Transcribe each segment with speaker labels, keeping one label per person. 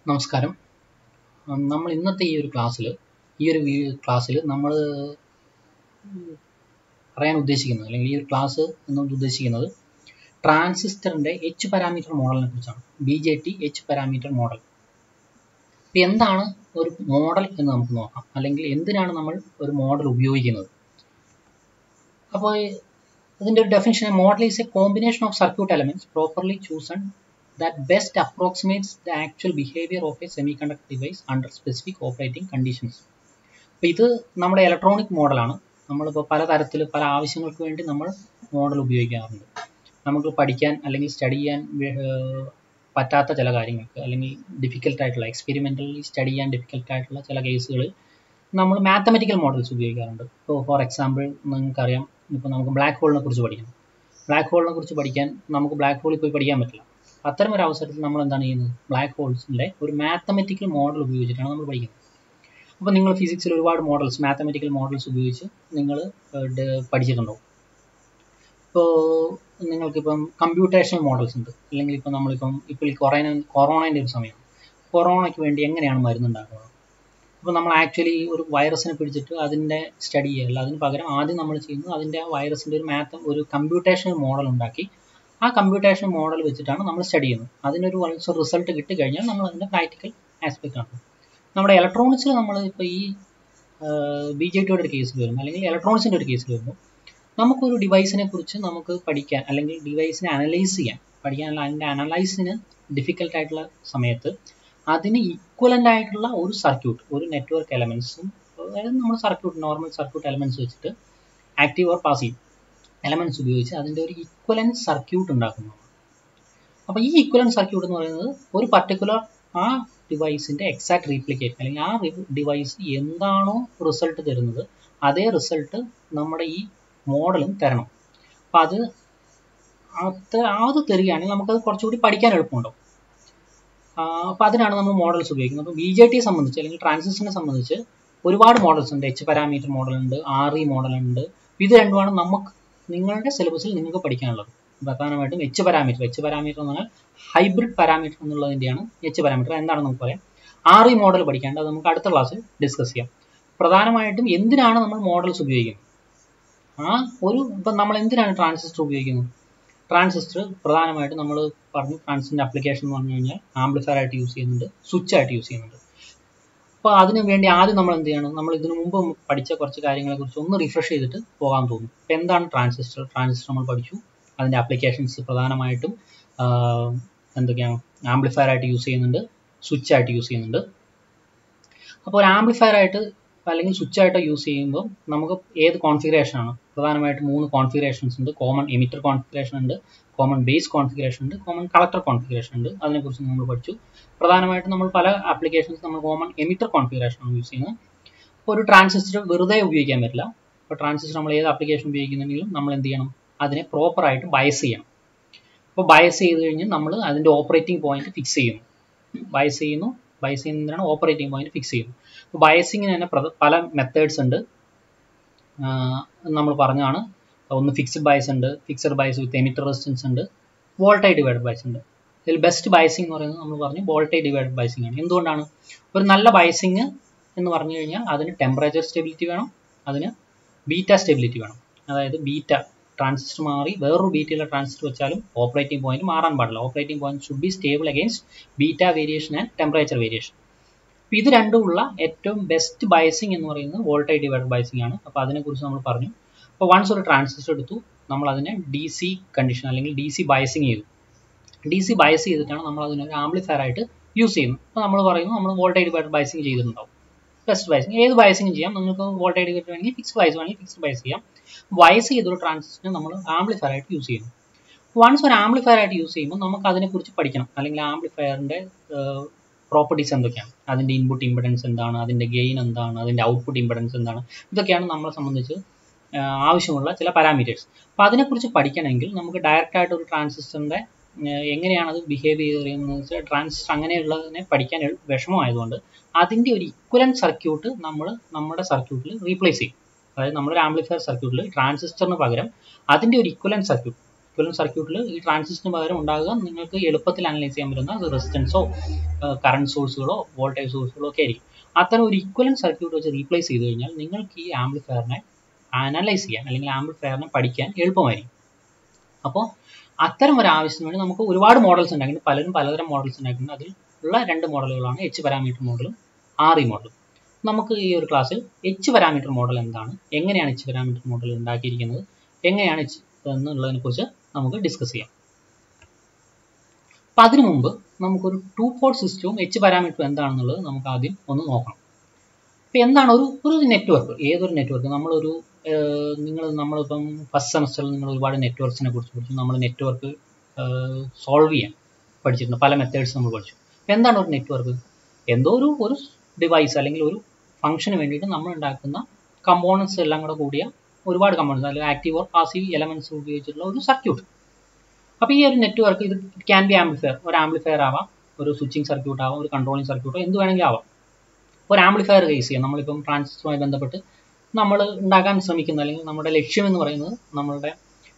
Speaker 1: നമസ്കാരം ഉം, നമ്മൾ ഇന്നത്തെ ഈ ഒരു ക്ലാസ്സിൽ ഈ ഒരു ക്ലാസ്സിൽ നമ്മൾ പറയാൻ ഉദ്ദേശിക്കുന്നത് അല്ലെങ്കിൽ ഈ ഒരു ക്ലാസ് എന്നുകൊണ്ട് ഉദ്ദേശിക്കുന്നത് ട്രാൻസിസ്റ്ററിൻ്റെ എച്ച് പാരാമീറ്റർ മോഡലിനെ കുറിച്ചാണ് B J T H parameter model ഇപ്പം എന്താണ് ഒരു മോഡൽ എന്ന് നമുക്ക് നോക്കാം അല്ലെങ്കിൽ എന്തിനാണ് നമ്മൾ ഒരു മോഡൽ ഉപയോഗിക്കുന്നത് അപ്പോൾ ഇതിൻ്റെ ഒരു definition model is a combination of circuit elements properly chosen that best approximates the actual behaviour of a semiconductor device under specific operating conditions അപ്പോൾ ഇത് നമ്മുടെ ഇലക്ട്രോണിക് മോഡലാണ് നമ്മളിപ്പോൾ പല തരത്തിൽ പല ആവശ്യങ്ങൾക്ക് വേണ്ടി നമ്മൾ മോഡൽ ഉപയോഗിക്കാറുണ്ട് നമുക്ക് പഠിക്കാൻ അല്ലെങ്കിൽ സ്റ്റഡി ചെയ്യാൻ ഏഹ്, പറ്റാത്ത ചില കാര്യങ്ങൾക്ക് അല്ലെങ്കിൽ ഡിഫിക്കൽട്ട് ആയിട്ടുള്ള എക്സ്പെരിമെൻ്റലി സ്റ്റഡി ചെയ്യാൻ ഡിഫിക്കൽട്ട് ആയിട്ടുള്ള ചില കേസുകളിൽ നമ്മൾ മാത്തമെറ്റിക്കൽ മോഡൽസ് ഉപയോഗിക്കാറുണ്ട് ഇപ്പോൾ ഫോർ എക്സാമ്പിൾ നിങ്ങൾക്കറിയാം ഇപ്പോൾ നമുക്ക് ബ്ലാക്ക് ഹോളിനെ കുറിച്ച് പഠിക്കണം ബ്ലാക്ക് ഹോളിനെ കുറിച്ച് പഠിക്കാൻ നമുക്ക് ബ്ലാക്ക് ഹോളിൽ പോയി പഠിക്കാൻ പറ്റില്ല അത്തരം ഒരു അവസരത്തിൽ നമ്മൾ എന്താണ് ചെയ്യുന്നത് ബ്ലാക്ക് ഹോൾസിൻ്റെ ഒരു മാത്തമെറ്റിക്കൽ മോഡൽ ഉപയോഗിച്ചിട്ടാണ് നമ്മൾ പഠിക്കുന്നത് അപ്പോൾ നിങ്ങൾ ഫിസിക്സിൽ ഒരുപാട് മോഡൽസ് മാത്തമെറ്റിക്കൽ മോഡൽസ് ഉപയോഗിച്ച് നിങ്ങൾ പഠിച്ചിട്ടുണ്ടാവും ഇപ്പോൾ നിങ്ങൾക്കിപ്പം കമ്പ്യൂട്ടേഷണൽ മോഡൽസ് ഉണ്ട് അല്ലെങ്കിൽ ഇപ്പം നമ്മളിപ്പം ഇപ്പോൾ ഈ കൊറോണ കൊറോണേൻ്റെ ഒരു സമയമാണ് കൊറോണയ്ക്ക് വേണ്ടി എങ്ങനെയാണ് മരുന്നുണ്ടാക്കുന്നത് അപ്പോൾ നമ്മൾ ആക്ച്വലി ഒരു വൈറസിനെ പിടിച്ചിട്ട് അതിൻ്റെ സ്റ്റഡി ചെയ്യല്ല അതിന് പകരം ആദ്യം നമ്മൾ ചെയ്യുന്നത് അതിൻ്റെ ആ വൈറസിൻ്റെ ഒരു മാത്ത് ഒരു കമ്പ്യൂട്ടേഷണൽ മോഡൽ ഉണ്ടാക്കി ആ കമ്പ്യൂട്ടേഷൻ മോഡൽ വെച്ചിട്ടാണ് നമ്മൾ സ്റ്റഡി ചെയ്യുന്നത് അതിനൊരു വൺസ് റിസൾട്ട് കിട്ടിക്കഴിഞ്ഞാൽ നമ്മൾ അതിൻ്റെ പ്രാക്ടിക്കൽ ആസ്പെക്റ്റ് ആണ് നമ്മുടെ ഇലക്ട്രോണിക്സിൽ നമ്മൾ ഇപ്പോൾ ഈ ബി ജെ ടിയുടെ ഒരു കേസിൽ വരുമ്പോൾ അല്ലെങ്കിൽ ഇലക്ട്രോണിക്സിൻ്റെ ഒരു കേസിൽ വരുമ്പോൾ നമുക്കൊരു ഡിവൈസിനെ കുറിച്ച് നമുക്ക് പഠിക്കാൻ അല്ലെങ്കിൽ ഡിവൈസിനെ അനലൈസ് ചെയ്യാൻ പഠിക്കാനുള്ള അതിൻ്റെ അനലൈസിന് ഡിഫിക്കൽട്ട് ആയിട്ടുള്ള സമയത്ത് അതിന് ഈക്വലൻ്റ് ആയിട്ടുള്ള ഒരു സർക്യൂട്ട് ഒരു നെറ്റ്വർക്ക് എലമെൻസും അതായത് നമ്മൾ സർക്യൂട്ട് നോർമൽ സർക്യൂട്ട് എലമെൻസ് വെച്ചിട്ട് ആക്റ്റീവ് ഓർ പാസീവ് എലമെൻസ് ഉപയോഗിച്ച് അതിൻ്റെ ഒരു ഈക്വലൻറ്റ് സർക്യൂട്ട് ഉണ്ടാക്കുന്നു അപ്പോൾ ഈ ഈക്വലൻറ്റ് സർക്യൂട്ട് എന്ന് പറയുന്നത് ഒരു പർട്ടിക്കുലർ ആ ഡിവൈസിൻ്റെ എക്സാക്ട് റീപ്ലിക്കേറ്റ് അല്ലെങ്കിൽ ആ ഡിവൈസ് എന്താണോ റിസൾട്ട് തരുന്നത് അതേ റിസൾട്ട് നമ്മുടെ ഈ മോഡലും തരണം അപ്പം അത് അത് അത് തരികയാണെങ്കിൽ നമുക്കത് കുറച്ചുകൂടി പഠിക്കാൻ എളുപ്പമുണ്ടാവും അപ്പോൾ അതിനാണ് നമ്മൾ മോഡൽസ് ഉപയോഗിക്കുന്നത് അപ്പോൾ ബി ജെ ടിയെ സംബന്ധിച്ച് അല്ലെങ്കിൽ ട്രാൻസിസ്റ്ററിനെ സംബന്ധിച്ച് ഒരുപാട് മോഡൽസ് ഉണ്ട് എച്ച് പാരാമീറ്റർ മോഡൽ ഉണ്ട് ആർ ഇ മോഡൽ ഉണ്ട് ഇത് രണ്ടുമാണ് നമുക്ക് നിങ്ങളുടെ സിലബസിൽ നിങ്ങൾക്ക് പഠിക്കാനുള്ളത് പ്രധാനമായിട്ടും എച്ച് പാരാമീറ്റർ എച്ച് പാരാമീറ്റർ എന്ന് പറഞ്ഞാൽ ഹൈബ്രിഡ് പാരാമീറ്റർ എന്നുള്ളതിൻ്റെയാണ് എച്ച് പാരാമീറ്റർ എന്താണെന്ന് നമുക്ക് പറയാം ആർ ഇ മോഡൽ പഠിക്കേണ്ടത് നമുക്ക് അടുത്ത ക്ലാസ്സിൽ ഡിസ്കസ് ചെയ്യാം പ്രധാനമായിട്ടും എന്തിനാണ് നമ്മൾ മോഡൽസ് ഉപയോഗിക്കുന്നത് ആ ഒരു ഇപ്പം നമ്മൾ എന്തിനാണ് ട്രാൻസിസ്റ്റർ ഉപയോഗിക്കുന്നത് ട്രാൻസിസ്റ്റർ പ്രധാനമായിട്ടും നമ്മൾ പറഞ്ഞു ട്രാൻസിസ്റ്ററിൻ്റെ അപ്ലിക്കേഷൻ എന്ന് പറഞ്ഞു കഴിഞ്ഞാൽ ആംപ്ലിഫയർ ആയിട്ട് യൂസ് ചെയ്യുന്നുണ്ട് സ്വിച്ച് ആയിട്ട് യൂസ് ചെയ്യുന്നുണ്ട് അപ്പോൾ അതിന് വേണ്ടി ആദ്യം നമ്മൾ എന്ത് ചെയ്യണം നമ്മൾ ഇതിനു മുമ്പ് പഠിച്ച കുറച്ച് കാര്യങ്ങളെ കുറിച്ച് ഒന്ന് റിഫ്രഷ് ചെയ്തിട്ട് പോകാൻ തോന്നും അപ്പോൾ എന്താണ് ട്രാൻസിസ്റ്റർ ട്രാൻസിസ്റ്റർ നമ്മൾ പഠിച്ചു അതിൻ്റെ ആപ്ലിക്കേഷൻസ് പ്രധാനമായിട്ടും ആഹ്, എന്തൊക്കെയാണ് ആംപ്ലിഫയർ ആയിട്ട് യൂസ് ചെയ്യുന്നുണ്ട് സ്വിച്ച് ആയിട്ട് യൂസ് ചെയ്യുന്നുണ്ട് അപ്പോൾ ഒരു ആംപ്ലിഫയർ ആയിട്ട് അല്ലെങ്കിൽ സ്വിച്ച് ആയിട്ട് യൂസ് ചെയ്യുമ്പോൾ നമുക്ക് ഏത് കോൺഫിഗറേഷൻ ആണ് പ്രധാനമായിട്ടും മൂന്ന് കോൺഫിഗറേഷൻസ് ഉണ്ട് കോമൺ എമിറ്റർ കോൺഫിഗറേഷൻ ഉണ്ട് കോമൺ ബേസ് കോൺഫിഗറേഷൻ ഉണ്ട് കോമൺ കളക്ടർ കോൺഫിഗറേഷൻ ഉണ്ട് അതിനെക്കുറിച്ച് നമ്മൾ പഠിച്ചു പ്രധാനമായിട്ടും നമ്മൾ പല ആപ്ലിക്കേഷൻസ് നമ്മൾ കോമൺ എമിറ്റർ കോൺഫിഗറേഷൻ ആണ് യൂസ് ചെയ്യുന്നത് അപ്പോൾ ഒരു ട്രാൻസിസ്റ്റർ വെറുതെ ഉപയോഗിക്കാൻ പറ്റില്ല അപ്പോൾ ട്രാൻസിസ്റ്റർ നമ്മൾ ഏത് ആപ്ലിക്കേഷൻ ഉപയോഗിക്കുന്നെങ്കിലും നമ്മൾ എന്ത് ചെയ്യണം അതിനെ പ്രോപ്പറായിട്ട് ബയസ് ചെയ്യണം അപ്പോൾ ബയസ് ചെയ്ത് കഴിഞ്ഞ് നമ്മൾ അതിൻ്റെ ഓപ്പറേറ്റിംഗ് പോയിന്റ് ഫിക്സ് ചെയ്യുന്നു ബയസ് ചെയ്യുന്നു ബയസ് ചെയ്യുന്നതിനാണ് ഓപ്പറേറ്റിംഗ് പോയിന്റ് ഫിക്സ് ചെയ്യുന്നത് അപ്പോൾ ബയസിങ്ങിന് തന്നെ പ്രധ- പല മെത്തേഡ്സ് ഉണ്ട് ആഹ് നമ്മൾ പറഞ്ഞതാണ് ഒന്ന് ഫിക്സ്ഡ് ബയസ് ഉണ്ട് fixed bias with emitter resistance ഉണ്ട് വോൾട്ടേജ് ഡിവൈഡ് ബയസ് ഉണ്ട് ഇതിൽ ബെസ്റ്റ് ബയസിംഗ് എന്ന് പറയുന്നത് നമ്മൾ പറഞ്ഞു വോൾട്ടേജ് ഡിവൈഡ് ബയസിംഗ് ആണ് എന്തുകൊണ്ടാണ് ഒരു നല്ല ബയസിംഗ് എന്ന് പറഞ്ഞു കഴിഞ്ഞാൽ അതിന് ടെമ്പറേച്ചർ സ്റ്റെബിലിറ്റി വേണം അതിന് ബീറ്റ സ്റ്റെബിലിറ്റി വേണം അതായത് ബീറ്റ ട്രാൻസിസ്റ്റർ മാറി വേറൊരു ബീറ്റയുള്ള ട്രാൻസിസ്റ്റർ വെച്ചാലും ഓപ്പറേറ്റിംഗ് പോയിന്റ് മാറാൻ പാടില്ല operating point should be stable against beta variation and temperature variation അപ്പോൾ ഇത് രണ്ടുമുള്ള ഏറ്റവും ബെസ്റ്റ് ബയസിംഗ് എന്ന് പറയുന്നത് വോൾട്ടേജ് ഡിവൈഡ് ബയസിംഗ് ആണ് അപ്പോൾ അതിനെക്കുറിച്ച് നമ്മൾ പറഞ്ഞു അപ്പോൾ വൺസ് ഒരു ട്രാൻസിസ്റ്റർ എടുത്തു നമ്മൾ അതിനെ ഡി സി കണ്ടീഷൻ അല്ലെങ്കിൽ ഡി സി ബയസിംഗ് ചെയ്തു ഡി സി ബയസ് ചെയ്തിട്ടാണ് നമ്മൾ അതിനൊരു ആംപ്ലിഫയർ ആയിട്ട് യൂസ് ചെയ്യുന്നത് അപ്പോൾ നമ്മൾ പറയുന്നു നമ്മൾ വോൾട്ടേജ് ഡിവൈഡ് ബയസിംഗ് ചെയ്തിട്ടുണ്ടാവും ബെസ്റ്റ് ബയസിംഗ് ഏത് ബയസിംഗ് ചെയ്യാം നിങ്ങൾക്ക് വോൾട്ടേജ് ഡിവൈഡ് വേണമെങ്കിൽ ഫിക്സ് ബയസ് വേണമെങ്കിൽ ഫിക്സ് ബയസ് ചെയ്യാം ബയസ് ചെയ്തൊരു ട്രാൻസിസ്റ്ററിനെ നമ്മൾ ആംപ്ലിഫയർ ആയിട്ട് യൂസ് ചെയ്യുന്നു വൺസ് ഒരു ആംപ്ലിഫയർ ആയിട്ട് യൂസ് ചെയ്യുമ്പോൾ നമുക്ക് അതിനെക്കുറിച്ച് പഠിക്കണം അല്ലെങ്കിൽ ആംപ്ലിഫയറിൻ്റെ പ്രോപ്പർട്ടീസ് എന്തൊക്കെയാണ് അതിൻ്റെ ഇൻപുട്ട് ഇമ്പിഡൻസ് എന്താണ് അതിൻ്റെ ഗെയിൻ എന്താണ് അതിൻ്റെ ഔട്ട്പുട്ട് ഇമ്പിഡൻസ് എന്താണ് ഇതൊക്കെയാണ് നമ്മളെ സംബന്ധിച്ച് ആഹ് ആവശ്യമുള്ള ചില പാരാമീറ്റേഴ്സ് അപ്പോൾ അതിനെക്കുറിച്ച് പഠിക്കണമെങ്കിൽ നമുക്ക് ഡയറക്റ്റ് ആയിട്ട് ഒരു ട്രാൻസിസ്റ്ററിൻ്റെ എങ്ങനെയാണ് അത് ബിഹേവ് ചെയ്യുന്നത് വെച്ചാൽ ട്രാൻസിസ്റ്റർ അങ്ങനെയുള്ളതിനെ പഠിക്കാൻ എളു- വിഷമമായതുകൊണ്ട് അതിൻ്റെ ഒരു ഇക്വലൻറ്റ് സർക്യൂട്ട് നമ്മൾ നമ്മുടെ സർക്യൂട്ടിൽ റീപ്ലേസ് ചെയ്യും അതായത് നമ്മളൊരു ആംപ്ലിഫയർ സർക്യൂട്ടിൽ ട്രാൻസിസ്റ്ററിന് പകരം അതിൻ്റെ ഒരു ഇക്വലൻറ്റ് സർക്യൂട്ട് ഇക്വലൻ സർക്യൂട്ടിൽ ഈ ട്രാൻസിസ്റ്ററിന് പകരം ഉണ്ടാകുക നിങ്ങൾക്ക് എളുപ്പത്തിൽ അനലൈസ് ചെയ്യാൻ പറ്റുന്ന റെസിസ്റ്റൻസോ കറണ്ട് സോഴ്സുകളോ വോൾട്ടേജ് സോഴ്സുകളോ ഒക്കെ ആയിരിക്കും അത്തരം ഒരു ഇക്വലൻ സർക്യൂട്ട് വെച്ച് റീപ്ലേസ് ചെയ്ത് കഴിഞ്ഞാൽ നിങ്ങൾക്ക് ഈ ആംപ്ലിഫയറിനെ അനലൈസ് ചെയ്യാൻ അല്ലെങ്കിൽ ആംപ്ലിഫയറിനെ പഠിക്കാൻ എളുപ്പമായിരിക്കും അപ്പോൾ അത്തരം ഒരു ആവശ്യത്തിന് വേണ്ടി നമുക്ക് ഒരുപാട് മോഡൽസ് ഉണ്ടാക്കിയിട്ടുണ്ട് പലരും പലതരം മോഡൽസ് ഉണ്ടാക്കിയിട്ടുണ്ട് അതിൽ ഉള്ള രണ്ട് മോഡലുകളാണ് എച്ച് പാരാമീറ്റർ മോഡലും ആർ ഇ മോഡലും നമുക്ക് ഈ ഒരു ക്ലാസ്സിൽ എച്ച് പാരാമീറ്റർ മോഡൽ എന്താണ് എങ്ങനെയാണ് എച്ച് പാരാമീറ്റർ മോഡൽ ഉണ്ടാക്കിയിരിക്കുന്നത് എങ്ങനെയാണ് എച്ച് എന്നുള്ളതിനെ കുറിച്ച് നമുക്ക് ഡിസ്കസ് ചെയ്യാം അപ്പം അതിനു മുമ്പ് നമുക്കൊരു ടു പോർട്ട് സിസ്റ്റവും എച്ച് പാരാമീറ്ററും എന്താണെന്നുള്ളത് നമുക്ക് ആദ്യം ഒന്ന് നോക്കണം ഇപ്പം എന്താണ് ഒരു ഒരു നെറ്റ്വർക്ക് ഏതൊരു നെറ്റ്വർക്ക് നമ്മളൊരു നിങ്ങൾ നമ്മളിപ്പം ഫസ്റ്റ് സെമസ്റ്ററിൽ നിങ്ങൾ ഒരുപാട് നെറ്റ്വർക്ക്സിനെ കുറിച്ച് പഠിച്ചു നമ്മൾ നെറ്റ്വർക്ക് സോൾവ് ചെയ്യാൻ പഠിച്ചിട്ടുണ്ട് പല മെത്തേഡ്സ് നമ്മൾ പഠിച്ചു എന്താണ് ഒരു നെറ്റ്വർക്ക് എന്തോ ഒരു ഒരു ഡിവൈസ് അല്ലെങ്കിൽ ഒരു ഫംഗ്ഷന് വേണ്ടിയിട്ട് നമ്മൾ ഉണ്ടാക്കുന്ന കമ്പോണൻസ് എല്ലാം കൂടെ കൂടിയ ഒരുപാട് കമ്പോണൻസ് അല്ലെങ്കിൽ ആക്റ്റീവ് ഓർ പാസീവ് എലമെന്റ്സ് ഉപയോഗിച്ചിട്ടുള്ള ഒരു സർക്യൂട്ട് അപ്പോൾ ഈ ഒരു നെറ്റ്വർക്ക് ഇത് ക്യാൻ ബി ആംപ്ലിഫയർ ഒരു ആംപ്ലിഫയർ ആവാം ഒരു സ്വിച്ചിങ് സർക്യൂട്ട് ആവാം ഒരു കൺട്രോളിംഗ് സർക്യൂട്ടോ എന്ത് വേണമെങ്കിലും ആവാം ഒരു ആംപ്ലിഫയർ കേസ് ചെയ്യാം നമ്മളിപ്പം ട്രാൻസിസ്റ്ററുമായി ബന്ധപ്പെട്ട് നമ്മൾ ഉണ്ടാക്കാൻ ശ്രമിക്കുന്ന അല്ലെങ്കിൽ നമ്മുടെ ലക്ഷ്യം എന്ന് പറയുന്നത് നമ്മളുടെ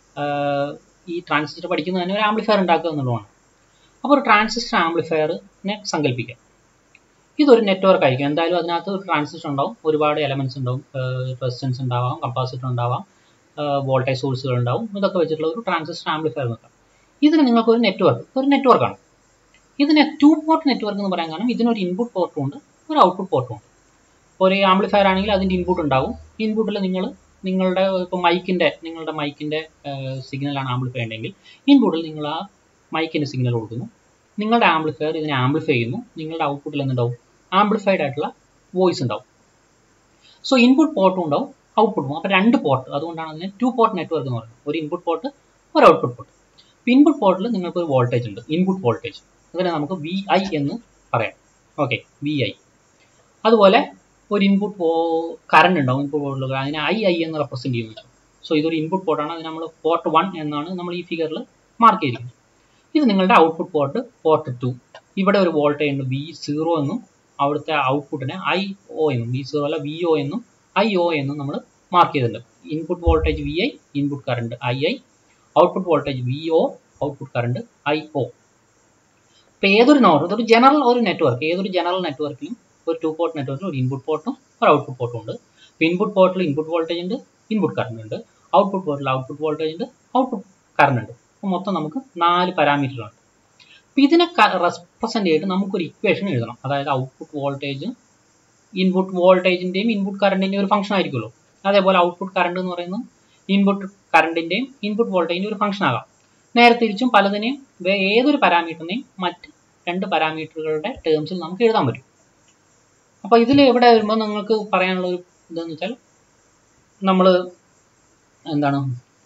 Speaker 1: ഈ ട്രാൻസിസ്റ്റർ പഠിക്കുന്നത് തന്നെ ഒരു ആംപ്ലിഫയർ ഉണ്ടാക്കുക എന്നുള്ളതാണ് അപ്പോൾ ഒരു ട്രാൻസിസ്റ്റർ ആംപ്ലിഫയറിനെ സങ്കല്പിക്കാം ഇതൊരു നെറ്റ്വർക്ക് ആയിരിക്കും എന്തായാലും അതിനകത്ത് ഒരു ട്രാൻസിസ്റ്റർ ഉണ്ടാവും ഒരുപാട് എലമെന്റ്സ് ഉണ്ടാവും റെസിസ്റ്റൻസ് ഉണ്ടാവാം കപ്പാസിറ്റർ ഉണ്ടാവാം വോൾട്ടേജ് സോഴ്സുകൾ ഉണ്ടാവും ഇതൊക്കെ വെച്ചിട്ടുള്ള ഒരു ട്രാൻസിസ്റ്റർ ആംപ്ലിഫയർ നോക്കാം ഇതിന് നിങ്ങൾക്ക് ഒരു നെറ്റ്വർക്ക് ഒരു നെറ്റ്വർക്കാണ് ഇതിനെ ടു പോർട്ട് നെറ്റ്വർക്ക് എന്ന് പറയാൻ കാരണം ഇതിനൊരു ഇൻപുട്ട് പോർട്ടും ഉണ്ട് ഒരു ഔട്ട്പുട്ട് പോർട്ടും ഉണ്ട് ഒരു ആംപ്ലിഫയർ ആണെങ്കിൽ അതിൻ്റെ ഇൻപുട്ട് ഉണ്ടാവും ഇൻപുട്ടിൽ നിങ്ങൾ നിങ്ങളുടെ ഇപ്പോൾ മൈക്കിൻ്റെ നിങ്ങളുടെ മൈക്കിൻ്റെ സിഗ്നലാണ് ആംപ്ലിഫൈ ഉണ്ടെങ്കിൽ ഇൻപുട്ടിൽ നിങ്ങൾ ആ മൈക്കിൻ്റെ സിഗ്നൽ കൊടുക്കുന്നു നിങ്ങളുടെ ആംപ്ലിഫയർ ഇതിനെ ആംപ്ലിഫൈ ചെയ്യുന്നു നിങ്ങളുടെ ഔട്ട്പുട്ടിൽ എന്തുണ്ടാവും ആംപ്ലിഫൈഡ് ആയിട്ടുള്ള വോയിസ് ഉണ്ടാവും സോ ഇൻപുട്ട് പോർട്ടും ഉണ്ടാവും ഔട്ട്പുട്ടും അപ്പോൾ രണ്ട് പോർട്ട് അതുകൊണ്ടാണ് അതിനെ ടു പോർട്ട് നെറ്റ്വർക്ക് എന്ന് പറയുന്നത് ഒരു ഇൻപുട്ട് പോർട്ട് ഒരു ഔട്ട്പുട്ട് പോർട്ട് ഇൻപുട്ട് പോർട്ടിൽ നിങ്ങൾക്ക് ഒരു വോൾട്ടേജ് ഉണ്ട് ഇൻപുട്ട് വോൾട്ടേജ് അതിനെ നമുക്ക് വി ഐ എന്ന് പറയാം ഓക്കെ വി ഐ അതുപോലെ ഒരു ഇൻപുട്ട് കറണ്ട് ഉണ്ടാവും ഇൻപുട്ട് പോർട്ടിൽ അതിനെ ഐ ഐ എന്ന് റെപ്രസെൻറ്റ് ചെയ്യുന്നത് സോ ഇതൊരു ഇൻപുട്ട് പോർട്ടാണ് അത് നമ്മൾ പോർട്ട് വൺ എന്നാണ് നമ്മൾ ഈ ഫിഗറിൽ മാർക്ക് ചെയ്തിരിക്കുന്നത് ഇത് നിങ്ങളുടെ ഔട്ട്പുട്ട് പോർട്ട് പോർട്ട് ടു ഇവിടെ ഒരു വോൾട്ടേജ് ഉണ്ട് വി സീറോ എന്നും അവിടുത്തെ ഔട്ട്പുട്ടിനെ ഐ ഒ എന്നും വി സീറോ അല്ല വി ഒ എന്നും ഐ ഒ എന്നും നമ്മൾ മാർക്ക് ചെയ്തിട്ടുണ്ട് input voltage V I input current I I output voltage V O output current I O ഇപ്പോൾ ഏതൊരു നോട്ട് ഇതൊരു ജനറൽ ഒരു നെറ്റ്വർക്ക് ഏതൊരു ജനറൽ നെറ്റ്വർക്കിലും ഒരു ടു പോർട്ട് നെറ്റ്വർക്കിൽ ഒരു ഇൻപുട്ട് പോർട്ടും ഒരു ഔട്ട്പുട്ട് പോർട്ടും ഉണ്ട് ഇപ്പോൾ ഇൻപുട്ട് പോർട്ടിൽ ഇൻപുട്ട് വോൾട്ടേജ് ഉണ്ട് ഇൻപുട്ട് കറണ്ട് ഉണ്ട് ഔട്ട്പുട്ട് പോർട്ടിൽ ഔട്ട്പുട്ട് വോൾട്ടേജ് ഉണ്ട് ഔട്ട്പുട്ട് കറണ്ട് ഉണ്ട് അപ്പോൾ മൊത്തം നമുക്ക് നാല് പാരാമീറ്ററുണ്ട് അപ്പോൾ ഇതിനെ റെപ്രസെൻ്റ് ചെയ്തിട്ട് നമുക്കൊരു ഇക്വേഷൻ എഴുതണം അതായത് ഔട്ട്പുട്ട് വോൾട്ടേജ് ഇൻപുട്ട് വോൾട്ടേജിൻ്റെയും ഇൻപുട്ട് കറണ്ടിൻ്റെയും ഒരു ഫംഗ്ഷൻ ആയിരിക്കുമല്ലോ അതേപോലെ ഔട്ട്പുട്ട് കറണ്ട് എന്ന് പറയുന്നത് ഇൻപുട്ട് കറണ്ടിൻ്റെയും ഇൻപുട്ട് വോൾട്ടേജിൻ്റെ ഒരു ഫംഗ്ഷൻ ആകാം നേരെ തിരിച്ചും പലതിനെയും ഏതൊരു പാരാമീറ്ററിനെയും മറ്റ് രണ്ട് പാരാമീറ്ററുകളുടെ ടേംസിൽ നമുക്ക് എഴുതാൻ പറ്റും അപ്പോൾ ഇതിൽ എവിടെ വരുമ്പോൾ നിങ്ങൾക്ക് പറയാനുള്ള ഒരു ഇതെന്ന് വെച്ചാൽ നമ്മൾ എന്താണ്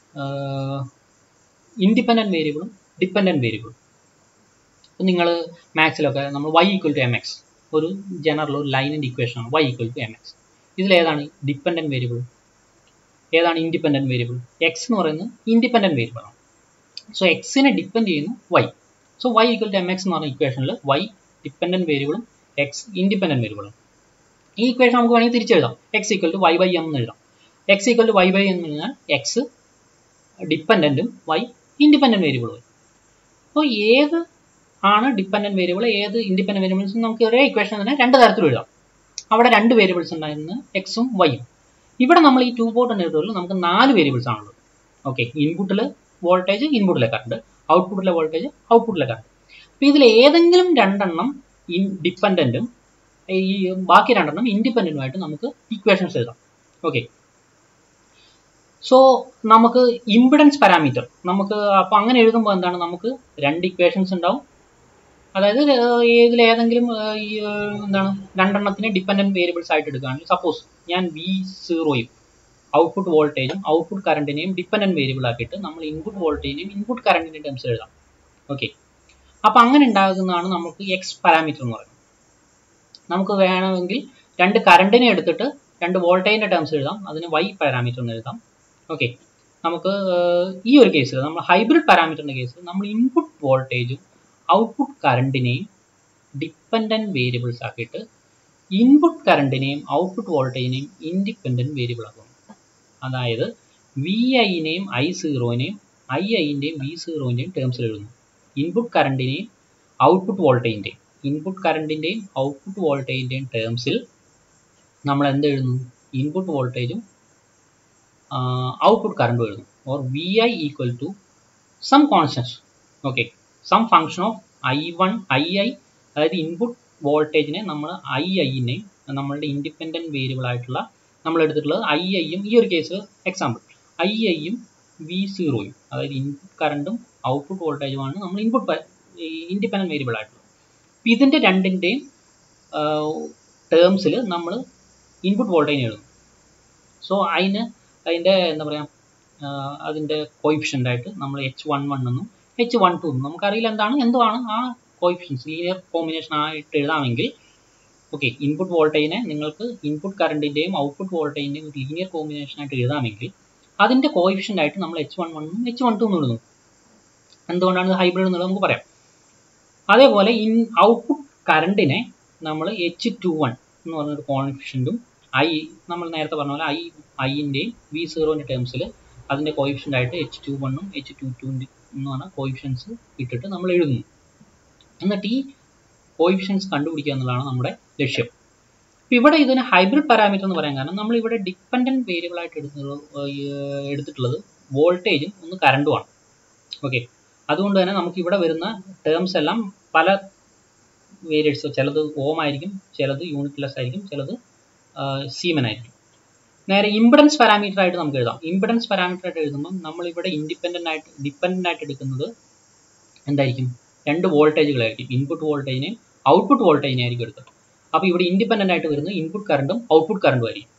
Speaker 1: ഇൻഡിപെൻഡൻറ്റ് വേരിയബിളും ഡിപ്പെൻഡൻറ്റ് വേരിയബിളും ഇപ്പം നിങ്ങൾ മാത്സിലൊക്കെ നമ്മൾ Y equal to M X ഒരു ജനറൽ ഒരു ലൈനിൻ്റെ ഇക്വേഷൻ ആണ് Y equal to M X ഇതിലേതാണ് ഡിപ്പെൻഡൻറ്റ് വേരിയബിൾ ഏതാണ് ഇൻഡിപെൻഡൻറ്റ് വേരിയബിൾ എക്സ് എന്ന് പറയുന്നത് ഇൻഡിപെൻഡൻറ്റ് വേരിയബിൾ ആണ് സോ എക്സിനെ ഡിപ്പെൻഡ് ചെയ്യുന്നു Y so Y equal to M X എന്ന് പറഞ്ഞ ഇക്വേഷനിൽ വൈ ഡിപ്പെൻഡൻറ്റ് വേരിയബിളും എക്സ് ഇൻഡിപെൻഡൻറ്റ് വേരിയബിളും ഈ ഇക്വേഷൻ നമുക്ക് വേണമെങ്കിൽ തിരിച്ചെഴുതാം X equal to Y by M എന്ന് എഴുതാം X equal to Y by എന്ന് പറഞ്ഞാൽ എക്സ് ഡിപ്പെൻഡൻറ്റും വൈ ഇൻഡിപെൻഡൻറ്റ് വേരിയബിളും അപ്പോൾ ഏത് ആണ് ഡിപ്പെൻഡൻറ്റ് വേരിയബിൾ ഏത് ഇൻഡിപെൻഡൻറ്റ് വേരിയബിൾസ് നമുക്ക് ഒരേ ഇക്വേഷൻ തന്നെ രണ്ട് തരത്തിലും എഴുതാം അവിടെ രണ്ട് വേരിയബിൾസ് ഉണ്ടായിരുന്നു എക്സും വൈയും ഇവിടെ നമ്മൾ ഈ ടു പോർട്ട് നെറ്റ്വർക്കിൽ നമുക്ക് നാല് വേരിയബിൾസ് ആണുള്ളത് ഓക്കെ ഇൻപുട്ടിൽ വോൾട്ടേജ് ഇൻപുട്ടിലെ കറണ്ട് ഔട്ട്പുട്ടിലെ വോൾട്ടേജ് ഔട്ട്പുട്ടിലെ കറണ്ട് അപ്പോൾ ഇതിൽ ഏതെങ്കിലും രണ്ടെണ്ണം ഇൻ ഡിപ്പെൻഡൻറ്റും ഈ ബാക്കി രണ്ടെണ്ണം ഇൻഡിപെൻഡൻറ്റുമായിട്ട് നമുക്ക് ഇക്വേഷൻസ് എഴുതാം ഓക്കെ സോ നമുക്ക് ഇമ്പിഡൻസ് പാരാമീറ്റർ നമുക്ക് അപ്പോൾ അങ്ങനെ എഴുതുമ്പോൾ എന്താണ് നമുക്ക് രണ്ട് ഇക്വേഷൻസ് ഉണ്ടാവും അതായത് ഇതിൽ ഏതെങ്കിലും ഈ എന്താണ് രണ്ടെണ്ണത്തിനെ ഡിപ്പെൻഡൻറ്റ് വേരിയബിൾസ് ആയിട്ട് എടുക്കുകയാണെങ്കിൽ സപ്പോസ് ഞാൻ വി സീറോയും ഔട്ട്പുട്ട് വോൾട്ടേജും ഔട്ട്പുട്ട് കറണ്ടിനെയും ഡിപ്പെൻഡൻറ്റ് വേരിയബിൾ ആക്കിയിട്ട് നമ്മൾ ഇൻപുട്ട് വോൾട്ടേജിനെയും ഇൻപുട്ട് കറണ്ടിൻ്റെയും ടേംസ് എഴുതാം ഓക്കെ അപ്പോൾ അങ്ങനെ ഉണ്ടാകുന്നതാണ് നമുക്ക് എക്സ് പാരാമീറ്റർ എന്ന് പറയുന്നത് നമുക്ക് വേണമെങ്കിൽ രണ്ട് കറണ്ടിനെ എടുത്തിട്ട് രണ്ട് വോൾട്ടേജിൻ്റെ ടേംസ് എഴുതാം അതിന് വൈ പാരാമീറ്റർ എന്ന് എഴുതാം ഓക്കെ നമുക്ക് ഈ ഒരു കേസിൽ നമ്മൾ ഹൈബ്രിഡ് പാരാമീറ്ററിൻ്റെ കേസിൽ നമ്മൾ ഇൻപുട്ട് വോൾട്ടേജും ഔട്ട്പുട്ട് കറണ്ടിനെയും ഡിപ്പെൻഡൻറ്റ് വേരിയബിൾസ് ആക്കിയിട്ട് ഇൻപുട്ട് കറണ്ടിനെയും ഔട്ട്പുട്ട് വോൾട്ടേജിനെയും ഇൻഡിപെൻഡൻറ്റ് വേരിയബിൾ ആക്കുന്നു അതായത് വി ഐനെയും ഐ സീറോനെയും ഐ ഐൻ്റെയും വി സീറോൻ്റെയും ടേംസിൽ എഴുതുന്നു ഇൻപുട്ട് കറണ്ടിനെയും ഔട്ട്പുട്ട് വോൾട്ടേജിൻ്റെയും ഇൻപുട്ട് കറണ്ടിൻ്റെയും ഔട്ട്പുട്ട് വോൾട്ടേജിൻ്റെയും ടേംസിൽ നമ്മൾ എന്ത് എഴുതുന്നു ഇൻപുട്ട് വോൾട്ടേജും ഔട്ട്പുട്ട് കറണ്ടും എഴുതുന്നു or V I equal to some constants okay some function of I one I I അതായത് ഇൻപുട്ട് വോൾട്ടേജിനെ നമ്മൾ ഐ ഐനെ നമ്മളുടെ ഇൻഡിപെൻഡൻറ്റ് വേരിയബിൾ ആയിട്ടുള്ള നമ്മൾ എടുത്തിട്ടുള്ളത് ഐ ഐയും ഈ ഒരു കേസിൽ എക്സാമ്പിൾ ഐ ഐയും വി സീറോയും അതായത് ഇൻപുട്ട് കറണ്ടും ഔട്ട്പുട്ട് വോൾട്ടേജുമാണ് നമ്മൾ ഇൻപുട്ട് ഇൻഡിപെൻഡൻറ്റ് വേരിയബിൾ ആയിട്ടുള്ളത് അപ്പോൾ ഇതിൻ്റെ രണ്ടിൻ്റെയും ടേംസിൽ നമ്മൾ ഇൻപുട്ട് വോൾട്ടേജ് എഴുതും സോ അതിന് അതിൻ്റെ എന്താ പറയുക അതിൻ്റെ കോയിഫിഷ്യൻ്റ് ആയിട്ട് നമ്മൾ എച്ച് വൺ വൺ എന്നും എച്ച് വൺ ടു എന്നും നമുക്കറിയില്ല എന്താണ് എന്തുവാണ് ആ കോയിഫിഷ്യൻസ് ലീനിയർ കോമ്പിനേഷൻ ആയിട്ട് എഴുതാമെങ്കിൽ ഓക്കെ ഇൻപുട്ട് വോൾട്ടേജിനെ നിങ്ങൾക്ക് ഇൻപുട്ട് കറണ്ടിൻ്റെയും ഔട്ട്പുട്ട് വോൾട്ടേജിൻ്റെയും ഒരു ലീനിയർ കോമ്പിനേഷൻ ആയിട്ട് എഴുതാമെങ്കിൽ അതിൻ്റെ കോയിഫിഷ്യൻ്റ് ആയിട്ട് നമ്മൾ എച്ച് വൺ വണ്ണും എച്ച് വൺ ടു എന്നും എഴുതുന്നു എന്തുകൊണ്ടാണ് ഹൈബ്രിഡ് എന്നുള്ളത് നമുക്ക് പറയാം അതേപോലെ ഇൻ ഔട്ട്പുട്ട് കറണ്ടിനെ നമ്മൾ എച്ച് ടു വൺ എന്ന് പറഞ്ഞൊരു കോൺഫിഷ്യൻറ്റും ഐ നമ്മൾ നേരത്തെ പറഞ്ഞ പോലെ ഐ ഐൻ്റെയും വി സീറോൻ്റെ ടേംസിൽ അതിൻ്റെ കോയിഫിഷ്യൻ്റ് ആയിട്ട് എച്ച് ടു വണ്ണും എച്ച് ടു ടുൻ്റെ എന്ന് പറഞ്ഞ കോയിഫിഷ്യൻസ് ഇട്ടിട്ട് നമ്മൾ എഴുതുന്നു എന്നിട്ട് ഈ കോയിഫിഷ്യൻസ് കണ്ടുപിടിക്കുക എന്നുള്ളതാണ് നമ്മുടെ ലക്ഷ്യം അപ്പോൾ ഇവിടെ ഇതിന് ഹൈബ്രിഡ് പാരാമീറ്റർ എന്ന് പറയാൻ കാരണം നമ്മൾ ഇവിടെ ഡിപ്പെൻഡൻറ്റ് വേരിയബിൾ ആയിട്ട് എടുക്കുന്നത് എടുത്തിട്ടുള്ളത് വോൾട്ടേജും ഒന്ന് കറണ്ടുമാണ് ഓക്കെ അതുകൊണ്ട് തന്നെ നമുക്ക് ഇവിടെ വരുന്ന ടേംസ് എല്ലാം പല വേരിയറ്റ്സ് ചിലത് ഓം ആയിരിക്കും ചിലത് യൂണിറ്റ് ലെസ് ആയിരിക്കും ചിലത് സീമൻ ആയിരിക്കും നേരെ ഇമ്പിഡൻസ് പാരാമീറ്റർ ആയിട്ട് നമുക്ക് എഴുതാം ഇമ്പിഡൻസ് പാരാമീറ്റർ ആയിട്ട് എഴുതുമ്പോൾ നമ്മളിവിടെ ഇൻഡിപെൻഡൻ്റ് ആയിട്ട് ഡിപ്പെൻഡൻ്റ് ആയിട്ട് എടുക്കുന്നത് എന്തായിരിക്കും രണ്ട് വോൾട്ടേജുകളായിരിക്കും ഇൻപുട്ട് വോൾട്ടേജിനെയും ഔട്ട്പുട്ട് വോൾട്ടേജിനെ ആയിരിക്കും എടുക്കുന്നത് അപ്പോൾ ഇവിടെ ഇൻഡിപെൻഡൻ്റ് ആയിട്ട് വരുന്നത് ഇൻപുട്ട് കറണ്ടും ഔട്ട്പുട്ട് കറണ്ടും ആയിരിക്കും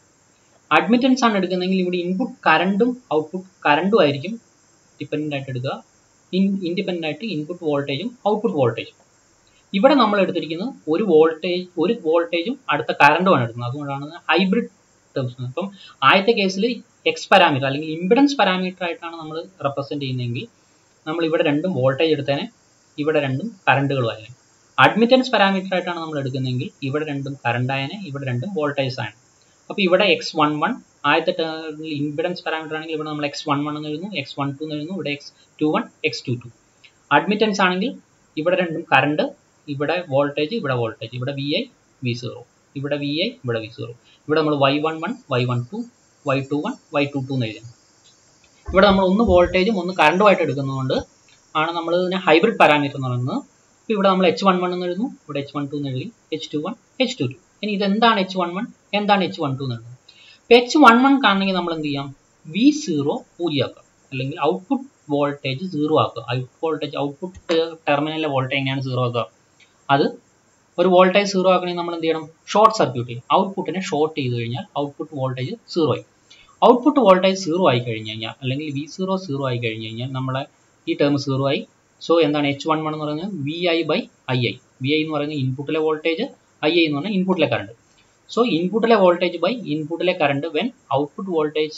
Speaker 1: അഡ്മിറ്റൻസ് ആണ് എടുക്കുന്നതെങ്കിൽ ഇവിടെ ഇൻപുട്ട് കറണ്ടും ഔട്ട്പുട്ട് കറണ്ടും ആയിരിക്കും ഡിപ്പെൻഡൻ്റ് ആയിട്ട് എടുക്കുക ഇൻ ഇൻഡിപെൻഡൻ്റ് ആയിട്ട് ഇൻപുട്ട് വോൾട്ടേജും ഔട്ട്പുട്ട് വോൾട്ടേജും ഇവിടെ നമ്മൾ എടുത്തിരിക്കുന്നത് ഒരു വോൾട്ടേജ് ഒരു വോൾട്ടേജും അടുത്ത കറണ്ടുമാണ് എടുക്കുന്നത് അതുകൊണ്ടാണ് ഹൈബ്രിഡ് ടേംസ് അപ്പം ആദ്യത്തെ കേസിൽ എക്സ് പാരാമീറ്റർ അല്ലെങ്കിൽ ഇമ്പിഡൻസ് പാരാമീറ്റർ ആയിട്ടാണ് നമ്മൾ റെപ്രസെൻറ്റ് ചെയ്യുന്നതെങ്കിൽ നമ്മൾ ഇവിടെ രണ്ടും വോൾട്ടേജ് എടുത്തേനെ ഇവിടെ രണ്ടും കറണ്ടുകളും ആയാലും അഡ്മിറ്റൻസ് പാരാമീറ്റർ ആയിട്ടാണ് നമ്മൾ എടുക്കുന്നതെങ്കിൽ ഇവിടെ രണ്ടും കറണ്ട് ആയനെ ഇവിടെ രണ്ടും വോൾട്ടേജ് ആണ് അപ്പോൾ ഇവിടെ എക്സ് വൺ വൺ ആദ്യത്തെ ടേമിൽ ഇമ്പിഡൻസ് പാരാമീറ്റർ ആണെങ്കിൽ ഇവിടെ നമ്മൾ എക്സ് വൺ വൺ എന്ന് എഴുതുന്നു എക്സ് വൺ ടു എന്ന് എഴുതുന്നു ഇവിടെ X two one X two two admittance ആണെങ്കിൽ ഇവിടെ രണ്ടും കറണ്ട് ഇവിടെ വോൾട്ടേജ് ഇവിടെ വോൾട്ടേജ് ഇവിടെ വി ഐ വി സീറോ ഇവിടെ വി ഐ ഇവിടെ വി സീറോ ഇവിടെ നമ്മൾ Y one one Y one two Y two one Y two two എന്ന് എഴുതുന്നു ഇവിടെ നമ്മൾ ഒന്ന് വോൾട്ടേജും ഒന്ന് കറണ്ടുമായിട്ട് എടുക്കുന്നതുകൊണ്ട് ആണ് നമ്മൾ ഇതിനെ ഹൈബ്രിഡ് പാരാമീറ്റർ എന്ന് പറയുന്നത് ഇപ്പോൾ ഇവിടെ നമ്മൾ എച്ച് വൺ വൺ എന്ന് എഴുതുന്നു ഇവിടെ എച്ച് വൺ ടു എന്ന് എഴുതി H two one H two two ഇനി ഇതെന്താണ് എച്ച് വൺ വൺ എന്താണ് എച്ച് വൺ ടു എന്ന് എഴുതുന്നത് ഇപ്പോൾ എച്ച് വൺ വൺ കാണണമെങ്കിൽ നമ്മൾ എന്ത് ചെയ്യാം വി സീറോ പൂജ്യമാക്കുക അല്ലെങ്കിൽ ഔട്ട്പുട്ട് വോൾട്ടേജ് സീറോ ആക്കുക ഔട്ട്പുട്ട് വോൾട്ടേജ് ഔട്ട്പുട്ട് ടെർമിനലിലെ വോൾട്ടേജ് എങ്ങനെയാണ് സീറോ ആക്കുക അത് ഒരു വോൾട്ടേജ് സീറോ ആക്കണമെങ്കിൽ നമ്മൾ എന്ത് ചെയ്യണം ഷോർട്ട് സർക്യൂട്ട് ചെയ്യും ഔട്ട്പുട്ടിനെ ഷോർട്ട് ചെയ്ത് കഴിഞ്ഞാൽ ഔട്ട്പുട്ട് വോൾട്ടേജ് സീറോ ആയി ഔട്ട്പുട്ട് വോൾട്ടേജ് സീറോ ആയി കഴിഞ്ഞ് കഴിഞ്ഞാൽ അല്ലെങ്കിൽ വി സീറോ സീറോ ആയി കഴിഞ്ഞ് കഴിഞ്ഞാൽ നമ്മളെ ഈ ടേം സീറോ ആയി സോ എന്താണ് എച്ച് വൺ വൺ എന്ന് പറയുന്നത് V I by I I V I എന്ന് പറയുന്നത് ഇൻപുട്ടിലെ വോൾട്ടേജ് ഐ ഐ എന്ന് പറഞ്ഞാൽ ഇൻപുട്ടിലെ കറണ്ട് സോ ഇൻപുട്ടിലെ വോൾട്ടേജ് ബൈ ഇൻപുട്ടിലെ current when output voltage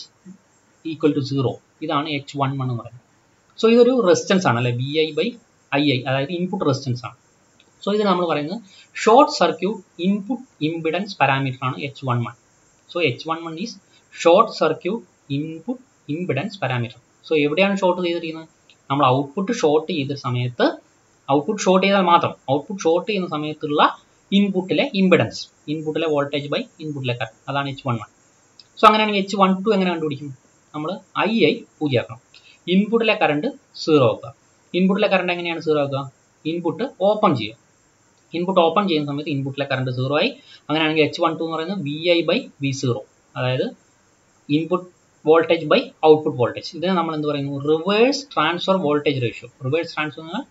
Speaker 1: equal to zero ഇതാണ് എച്ച് വൺ വൺ എന്ന് പറയുന്നത് സോ ഇതൊരു റെസിസ്റ്റൻസ് ആണ് അല്ലെ V I by I I അതായത് ഇൻപുട്ട് റെസിസ്റ്റൻസ് ആണ് സോ ഇത് നമ്മൾ പറയുന്നത് short circuit input impedance parameter ആണ് H one one so H one one is short circuit input impedance parameter so എവിടെയാണ് ഷോർട്ട് ചെയ്തിരിക്കുന്നത് നമ്മൾ ഔട്ട്പുട്ട് ഷോർട്ട് ചെയ്ത സമയത്ത് ഔട്ട്പുട്ട് ഷോർട്ട് ചെയ്താൽ മാത്രം ഔട്ട്പുട്ട് ഷോർട്ട് ചെയ്യുന്ന സമയത്തുള്ള ഇൻപുട്ടിലെ ഇമ്പിഡൻസ് ഇൻപുട്ടിലെ വോൾട്ടേജ് ബൈ ഇൻപുട്ടിലെ കറണ്ട് അതാണ് എച്ച് വൺ വൺ സോ അങ്ങനെയാണെങ്കിൽ എച്ച് വൺ ടു എങ്ങനെ കണ്ടുപിടിക്കും നമ്മൾ ഐ ഐ പൂജ്യമാക്കണം ഇൻപുട്ടിലെ കറണ്ട് സീറോ ആക്കുക ഇൻപുട്ടിലെ കറണ്ട് എങ്ങനെയാണ് സീറോ ആക്കുക ഇൻപുട്ട് ഓപ്പൺ ചെയ്യുക ഇൻപുട്ട് ഓപ്പൺ ചെയ്യുന്ന സമയത്ത് ഇൻപുട്ടിലെ കറണ്ട് സീറോ ആയി അങ്ങനെയാണെങ്കിൽ എച്ച് വൺ ടു എന്ന് പറയുന്നത് V I by V zero അതായത് input voltage by output voltage ഇതിനെ നമ്മൾ എന്ത് പറയുന്നു reverse transfer voltage ratio reverse transfer എന്നാൽ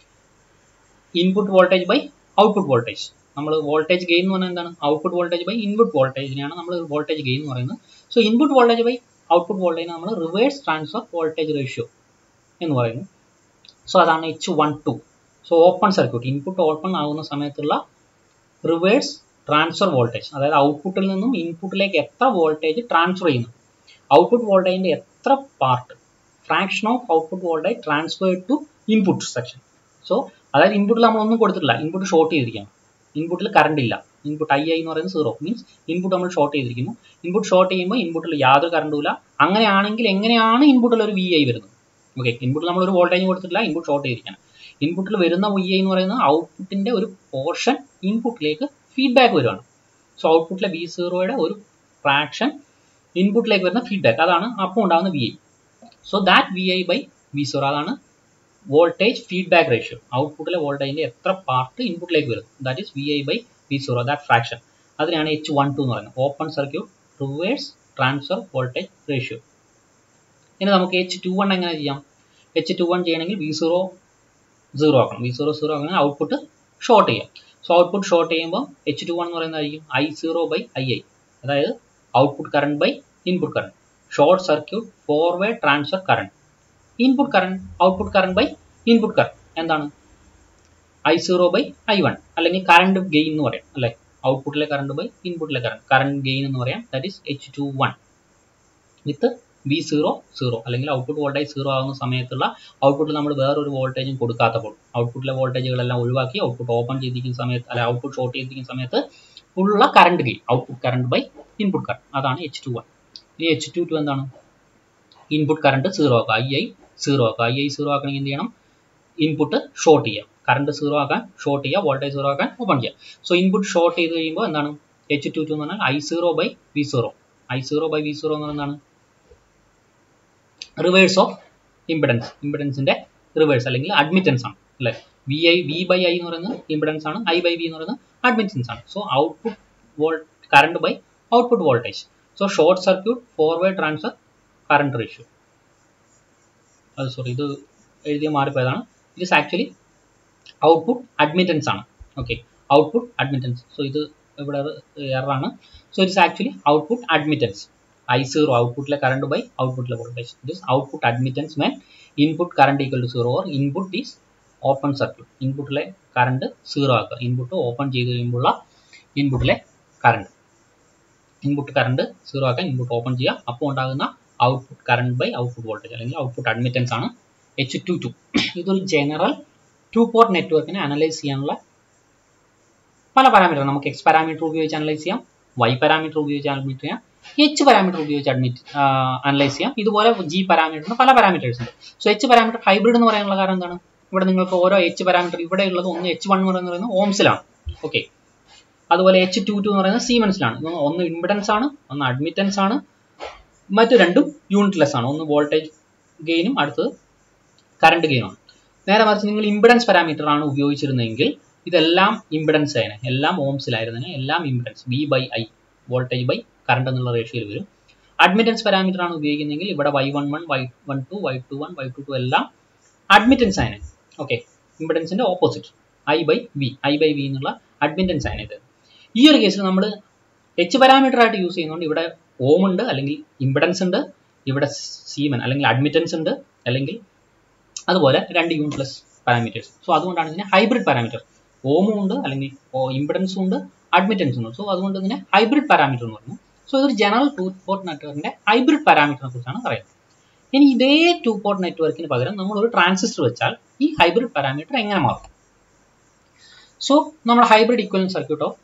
Speaker 1: input voltage by output voltage നമ്മൾ വോൾട്ടേജ് ഗെയിൻ എന്ന് പറഞ്ഞാൽ എന്താണ് ഔട്ട്പുട്ട് വോൾട്ടേജ് ബൈ ഇൻപുട്ട് വോൾട്ടേജിനെയാണ് നമ്മൾ വോൾട്ടേജ് ഗെയിൻ എന്ന് പറയുന്നത് so input voltage by output വോൾട്ടേജിനെ നമ്മൾ റിവേഴ്സ് ട്രാൻസ്ഫർ വോൾട്ടേജ് റേഷ്യോ എന്ന് പറയുന്നു സോ അതാണ് H one two so open circuit input open ആകുന്ന സമയത്തുള്ള റിവേഴ്സ് ട്രാൻസ്ഫർ വോൾട്ടേജ് അതായത് ഔട്ട്പുട്ടിൽ നിന്നും ഇൻപുട്ടിലേക്ക് എത്ര വോൾട്ടേജ് ട്രാൻസ്ഫർ ചെയ്യുന്നു ഔട്ട്പുട്ട് വോൾട്ടേജിന്റെ എത്ര part fraction of output voltage transfer to input section so അതായത് ഇൻപുട്ടിൽ നമ്മൾ ഒന്നും കൊടുത്തിട്ടില്ല ഇൻപുട്ട് ഷോർട്ട് ചെയ്തിരിക്കുകയാണ് ഇൻപുട്ടിൽ കറണ്ട് ഇല്ല ഇൻപുട്ട് ഐ ഐ എന്ന് പറയുന്നത് സീറോ മീൻസ് ഇൻപുട്ട് നമ്മൾ ഷോർട്ട് ചെയ്തിരിക്കുന്നു ഇൻപുട്ട് ഷോർട്ട് ചെയ്യുമ്പോൾ ഇൻപുട്ടിൽ യാതൊരു കറണ്ടും ഇല്ല അങ്ങനെയാണെങ്കിൽ എങ്ങനെയാണ് ഇൻപുട്ടിൽ ഒരു വി ഐ വരുന്നത് ഓക്കെ ഇൻപുട്ടിൽ നമ്മൾ ഒരു വോൾട്ടേജ് കൊടുത്തിട്ടില്ല ഇൻപുട്ട് ഷോർട്ട് ചെയ്തിരിക്കണം ഇൻപുട്ടിൽ വരുന്ന വി ഐ എന്ന് പറയുന്നത് ഔട്ട്പുട്ടിന്റെ ഒരു പോർഷൻ ഇൻപുട്ടിലേക്ക് ഫീഡ്ബാക്ക് വരുവാണ് സോ ഔട്ട്പുട്ടിലെ വി സീറോയുടെ ഒരു ഫ്രാക്ഷൻ ഇൻപുട്ടിലേക്ക് വരുന്ന ഫീഡ്ബാക്ക് അതാണ് അപ്പോൾ ഉണ്ടാകുന്ന V I so that V I by V zero അതാണ് വോൾട്ടേജ് ഫീഡ്ബാക്ക് റേഷ്യോ ഔട്ട്പുട്ടിലെ വോൾട്ടേജിന്റെ എത്ര പാർട്ട് ഇൻപുട്ടിലേക്ക് വരും that is V I by V zero that fraction അതിനാണ് എച്ച് വൺ ടു എന്ന് പറയുന്നത് open circuit reverse transfer voltage ratio ഇനി നമുക്ക് എച്ച് ടു വൺ എങ്ങനെ ചെയ്യാം എച്ച് ടു വൺ ചെയ്യണമെങ്കിൽ വി സീറോ സീറോ ആക്കണം വി സീറോ സീറോ ആക്കണമെങ്കിൽ ഔട്ട്പുട്ട് ഷോർട്ട് ചെയ്യാം സോ ഔട്ട്പുട്ട് ഷോർട്ട് ചെയ്യുമ്പോൾ എച്ച് ടു വൺ എന്ന് പറയുന്നതായിരിക്കും I zero by I I അതായത് output current by input current short circuit forward transfer current input current output current by input current എന്താണ് I zero by I one അല്ലെങ്കിൽ current gain എന്ന് പറയാം അല്ലേ ഔട്ട്പുട്ടിലെ current by ഇൻപുട്ടിലെ current current gain എന്ന് പറയാം that is H two one with V zero zero അല്ലെങ്കിൽ ഔട്ട്പുട്ട് വോൾട്ടേജ് സീറോ ആകുന്ന സമയത്തുള്ള ഔട്ട്പുട്ടിൽ നമ്മൾ വേറൊരു വോൾട്ടേജും കൊടുക്കാത്തപ്പോൾ ഔട്ട്പുട്ടിലെ വോൾട്ടേജുകളെല്ലാം ഒഴിവാക്കി ഔട്ട്പുട്ട് ഓപ്പൺ ചെയ്തിരിക്കുന്ന സമയത്ത് അല്ലെ ഔട്ട്പുട്ട് ഷോർട്ട് ചെയ്തിരിക്കുന്ന സമയത്ത് ഉള്ള current gain output current by input current അതാണ് എച്ച് ടു വൺ ഇനി എച്ച് ടു ടു എന്താണ് ഇൻപുട്ട് കറണ്ട് സീറോ ആക്കുക ഐ ഐ സീറോ ആക്കുക ഐ ഐ സീറോ ആക്കണമെങ്കിൽ എന്ത് ചെയ്യണം ഇൻപുട്ട് ഷോർട്ട് ചെയ്യാം കറണ്ട് സീറോ ആക്കാൻ ഷോർട്ട് ചെയ്യുക വോൾട്ടേജ് സീറോ ആക്കാൻ ഓപ്പൺ ചെയ്യുക സോ ഇൻപുട്ട് ഷോർട്ട് ചെയ്ത് കഴിയുമ്പോൾ എന്താണ് എച്ച് ടു ടു എന്ന് പറഞ്ഞാൽ I zero by V zero I zero by V zero എന്ന് പറയുന്നതാണ് റിവേഴ്സ് ഓഫ് ഇമ്പിഡൻസ് ഇമ്പിഡൻസിന്റെ റിവേഴ്സ് അല്ലെങ്കിൽ അഡ്മിറ്റൻസ് ആണ് അല്ലേ V I V by I എന്ന് പറയുന്നത് ഇമ്പിഡൻസ് ആണ് ഐ ബൈ വി എന്ന് പറയുന്നത് അഡ്മിറ്റൻസ് ആണ് so output vol current by output voltage so short circuit forward transfer current ratio അത് സോറി ഇത് എഴുതിയ മാറിപ്പോയതാണ് it is actually output admittance ആണ് ഓക്കെ ഔട്ട്പുട്ട് അഡ്മിറ്റൻസ് സോ ഇത് ഇവിടെ എററാണ് so it is actually output admittance I zero ഔട്ട്പുട്ടിലെ current by ഔട്ട്പുട്ടിലെ voltage it is output admittance when input current equal to zero or input is open circuit ഇൻപുട്ടിലെ current zero ആക്കുക input open ചെയ്ത് കഴിയുമ്പോഴുള്ള ഇൻപുട്ടിലെ കറണ്ട് ഇൻപുട്ട് കറണ്ട് സീറോ ആക്കാൻ input open ചെയ്യുക അപ്പോൾ ഉണ്ടാകുന്ന output current by output voltage അല്ലെങ്കിൽ ഔട്ട്പുട്ട് അഡ്മിറ്റൻസ് ആണ് എച്ച് ടു ടു ഇതൊരു ജനറൽ ടു പോർട്ട് നെറ്റ്വർക്കിനെ അനലൈസ് ചെയ്യാനുള്ള പല പാരാമീറ്റർ നമുക്ക് എക്സ് പാരാമീറ്റർ ഉപയോഗിച്ച് അനലൈസ് ചെയ്യാം വൈ പാരാമീറ്റർ ഉപയോഗിച്ച് അഡ്മിറ്റ് ചെയ്യാം എച്ച് പാരാമീറ്റർ ഉപയോഗിച്ച് അഡ്മിറ്റ് അനലൈസ് ചെയ്യാം ഇതുപോലെ ജി പാരാമീറ്ററിന് പല പാരാമീറ്റേഴ്സ് ഉണ്ട് സോ എച്ച് പാരാമീറ്റർ ഹൈബ്രിഡ് എന്ന് പറയാനുള്ള കാരണം എന്താണ് ഇവിടെ നിങ്ങൾക്ക് ഓരോ എച്ച് പാരാമീറ്റർ ഇവിടെ ഉള്ളത് ഒന്ന് എച്ച് വൺ എന്ന് പറയുന്നത് ഓംസിലാണ് ഓക്കെ അതുപോലെ എച്ച് ടു ടു എന്ന് പറയുന്നത് സീമൻസിലാണ് ഒന്ന് ഇമ്പിഡൻസ് ആണ് ഒന്ന് അഡ്മിറ്റൻസ് ആണ് മറ്റു രണ്ടും യൂണിറ്റ്ലെസ് ആണ് ഒന്ന് വോൾട്ടേജ് ഗെയിനും അടുത്തത് കറണ്ട് ഗെയിനുമാണ് നേരെ മറിച്ച് നിങ്ങൾ ഇമ്പിഡൻസ് പാരാമീറ്റർ ആണ് ഉപയോഗിച്ചിരുന്നതെങ്കിൽ ഇതെല്ലാം ഇമ്പിഡൻസ് ആയിരുന്നു എല്ലാം ഓംസിലായിരുന്നെങ്കിൽ എല്ലാം impedance V by I voltage by current എന്നുള്ള റേഷ്യോയിൽ വരും അഡ്മിറ്റൻസ് പാരാമീറ്റർ ആണ് ഉപയോഗിക്കുന്നതെങ്കിൽ ഇവിടെ Y one one Y one two Y two one Y two two എല്ലാം അഡ്മിറ്റൻസ് ആണ് ഓക്കെ ഇമ്പിഡൻസിന്റെ opposite I by V I by V എന്നുള്ള അഡ്മിറ്റൻസ് ആണ് ഇത് ഈ ഒരു കേസിൽ നമ്മൾ എച്ച് പാരാമീറ്റർ ആയിട്ട് യൂസ് ചെയ്യുന്നതുകൊണ്ട് ഇവിടെ ഓം ഉണ്ട് അല്ലെങ്കിൽ ഇമ്പിഡൻസ് ഉണ്ട് ഇവിടെ സീമൻ അല്ലെങ്കിൽ അഡ്മിറ്റൻസ് ഉണ്ട് അല്ലെങ്കിൽ അതുപോലെ രണ്ട് യൂണിറ്റ്ലെസ് പാരാമീറ്റേഴ്സ് സോ അതുകൊണ്ടാണ് ഇതിനെ ഹൈബ്രിഡ് പാരാമീറ്റർ ഓമും ഉണ്ട് അല്ലെങ്കിൽ ഇമ്പിഡൻസും ഉണ്ട് അഡ്മിറ്റൻസും ഉണ്ട് സോ അതുകൊണ്ട് ഇതിനെ ഹൈബ്രിഡ് പാരാമീറ്റർ എന്ന് പറയുന്നു സോ ഇതൊരു ജനറൽ ടു പോർട്ട് നെറ്റ്വർക്കിന്റെ ഹൈബ്രിഡ് പാരാമീറ്ററിനെ കുറിച്ചാണ് പറയുന്നത് ഇനി ഇതേ ടു പോർട്ട് നെറ്റ്വർക്കിന് പകരം നമ്മൾ ഒരു ട്രാൻസിസ്റ്റർ വെച്ചാൽ ഈ ഹൈബ്രിഡ് പാരാമീറ്റർ എങ്ങനെ മാറും സോ നമ്മുടെ hybrid equivalent circuit of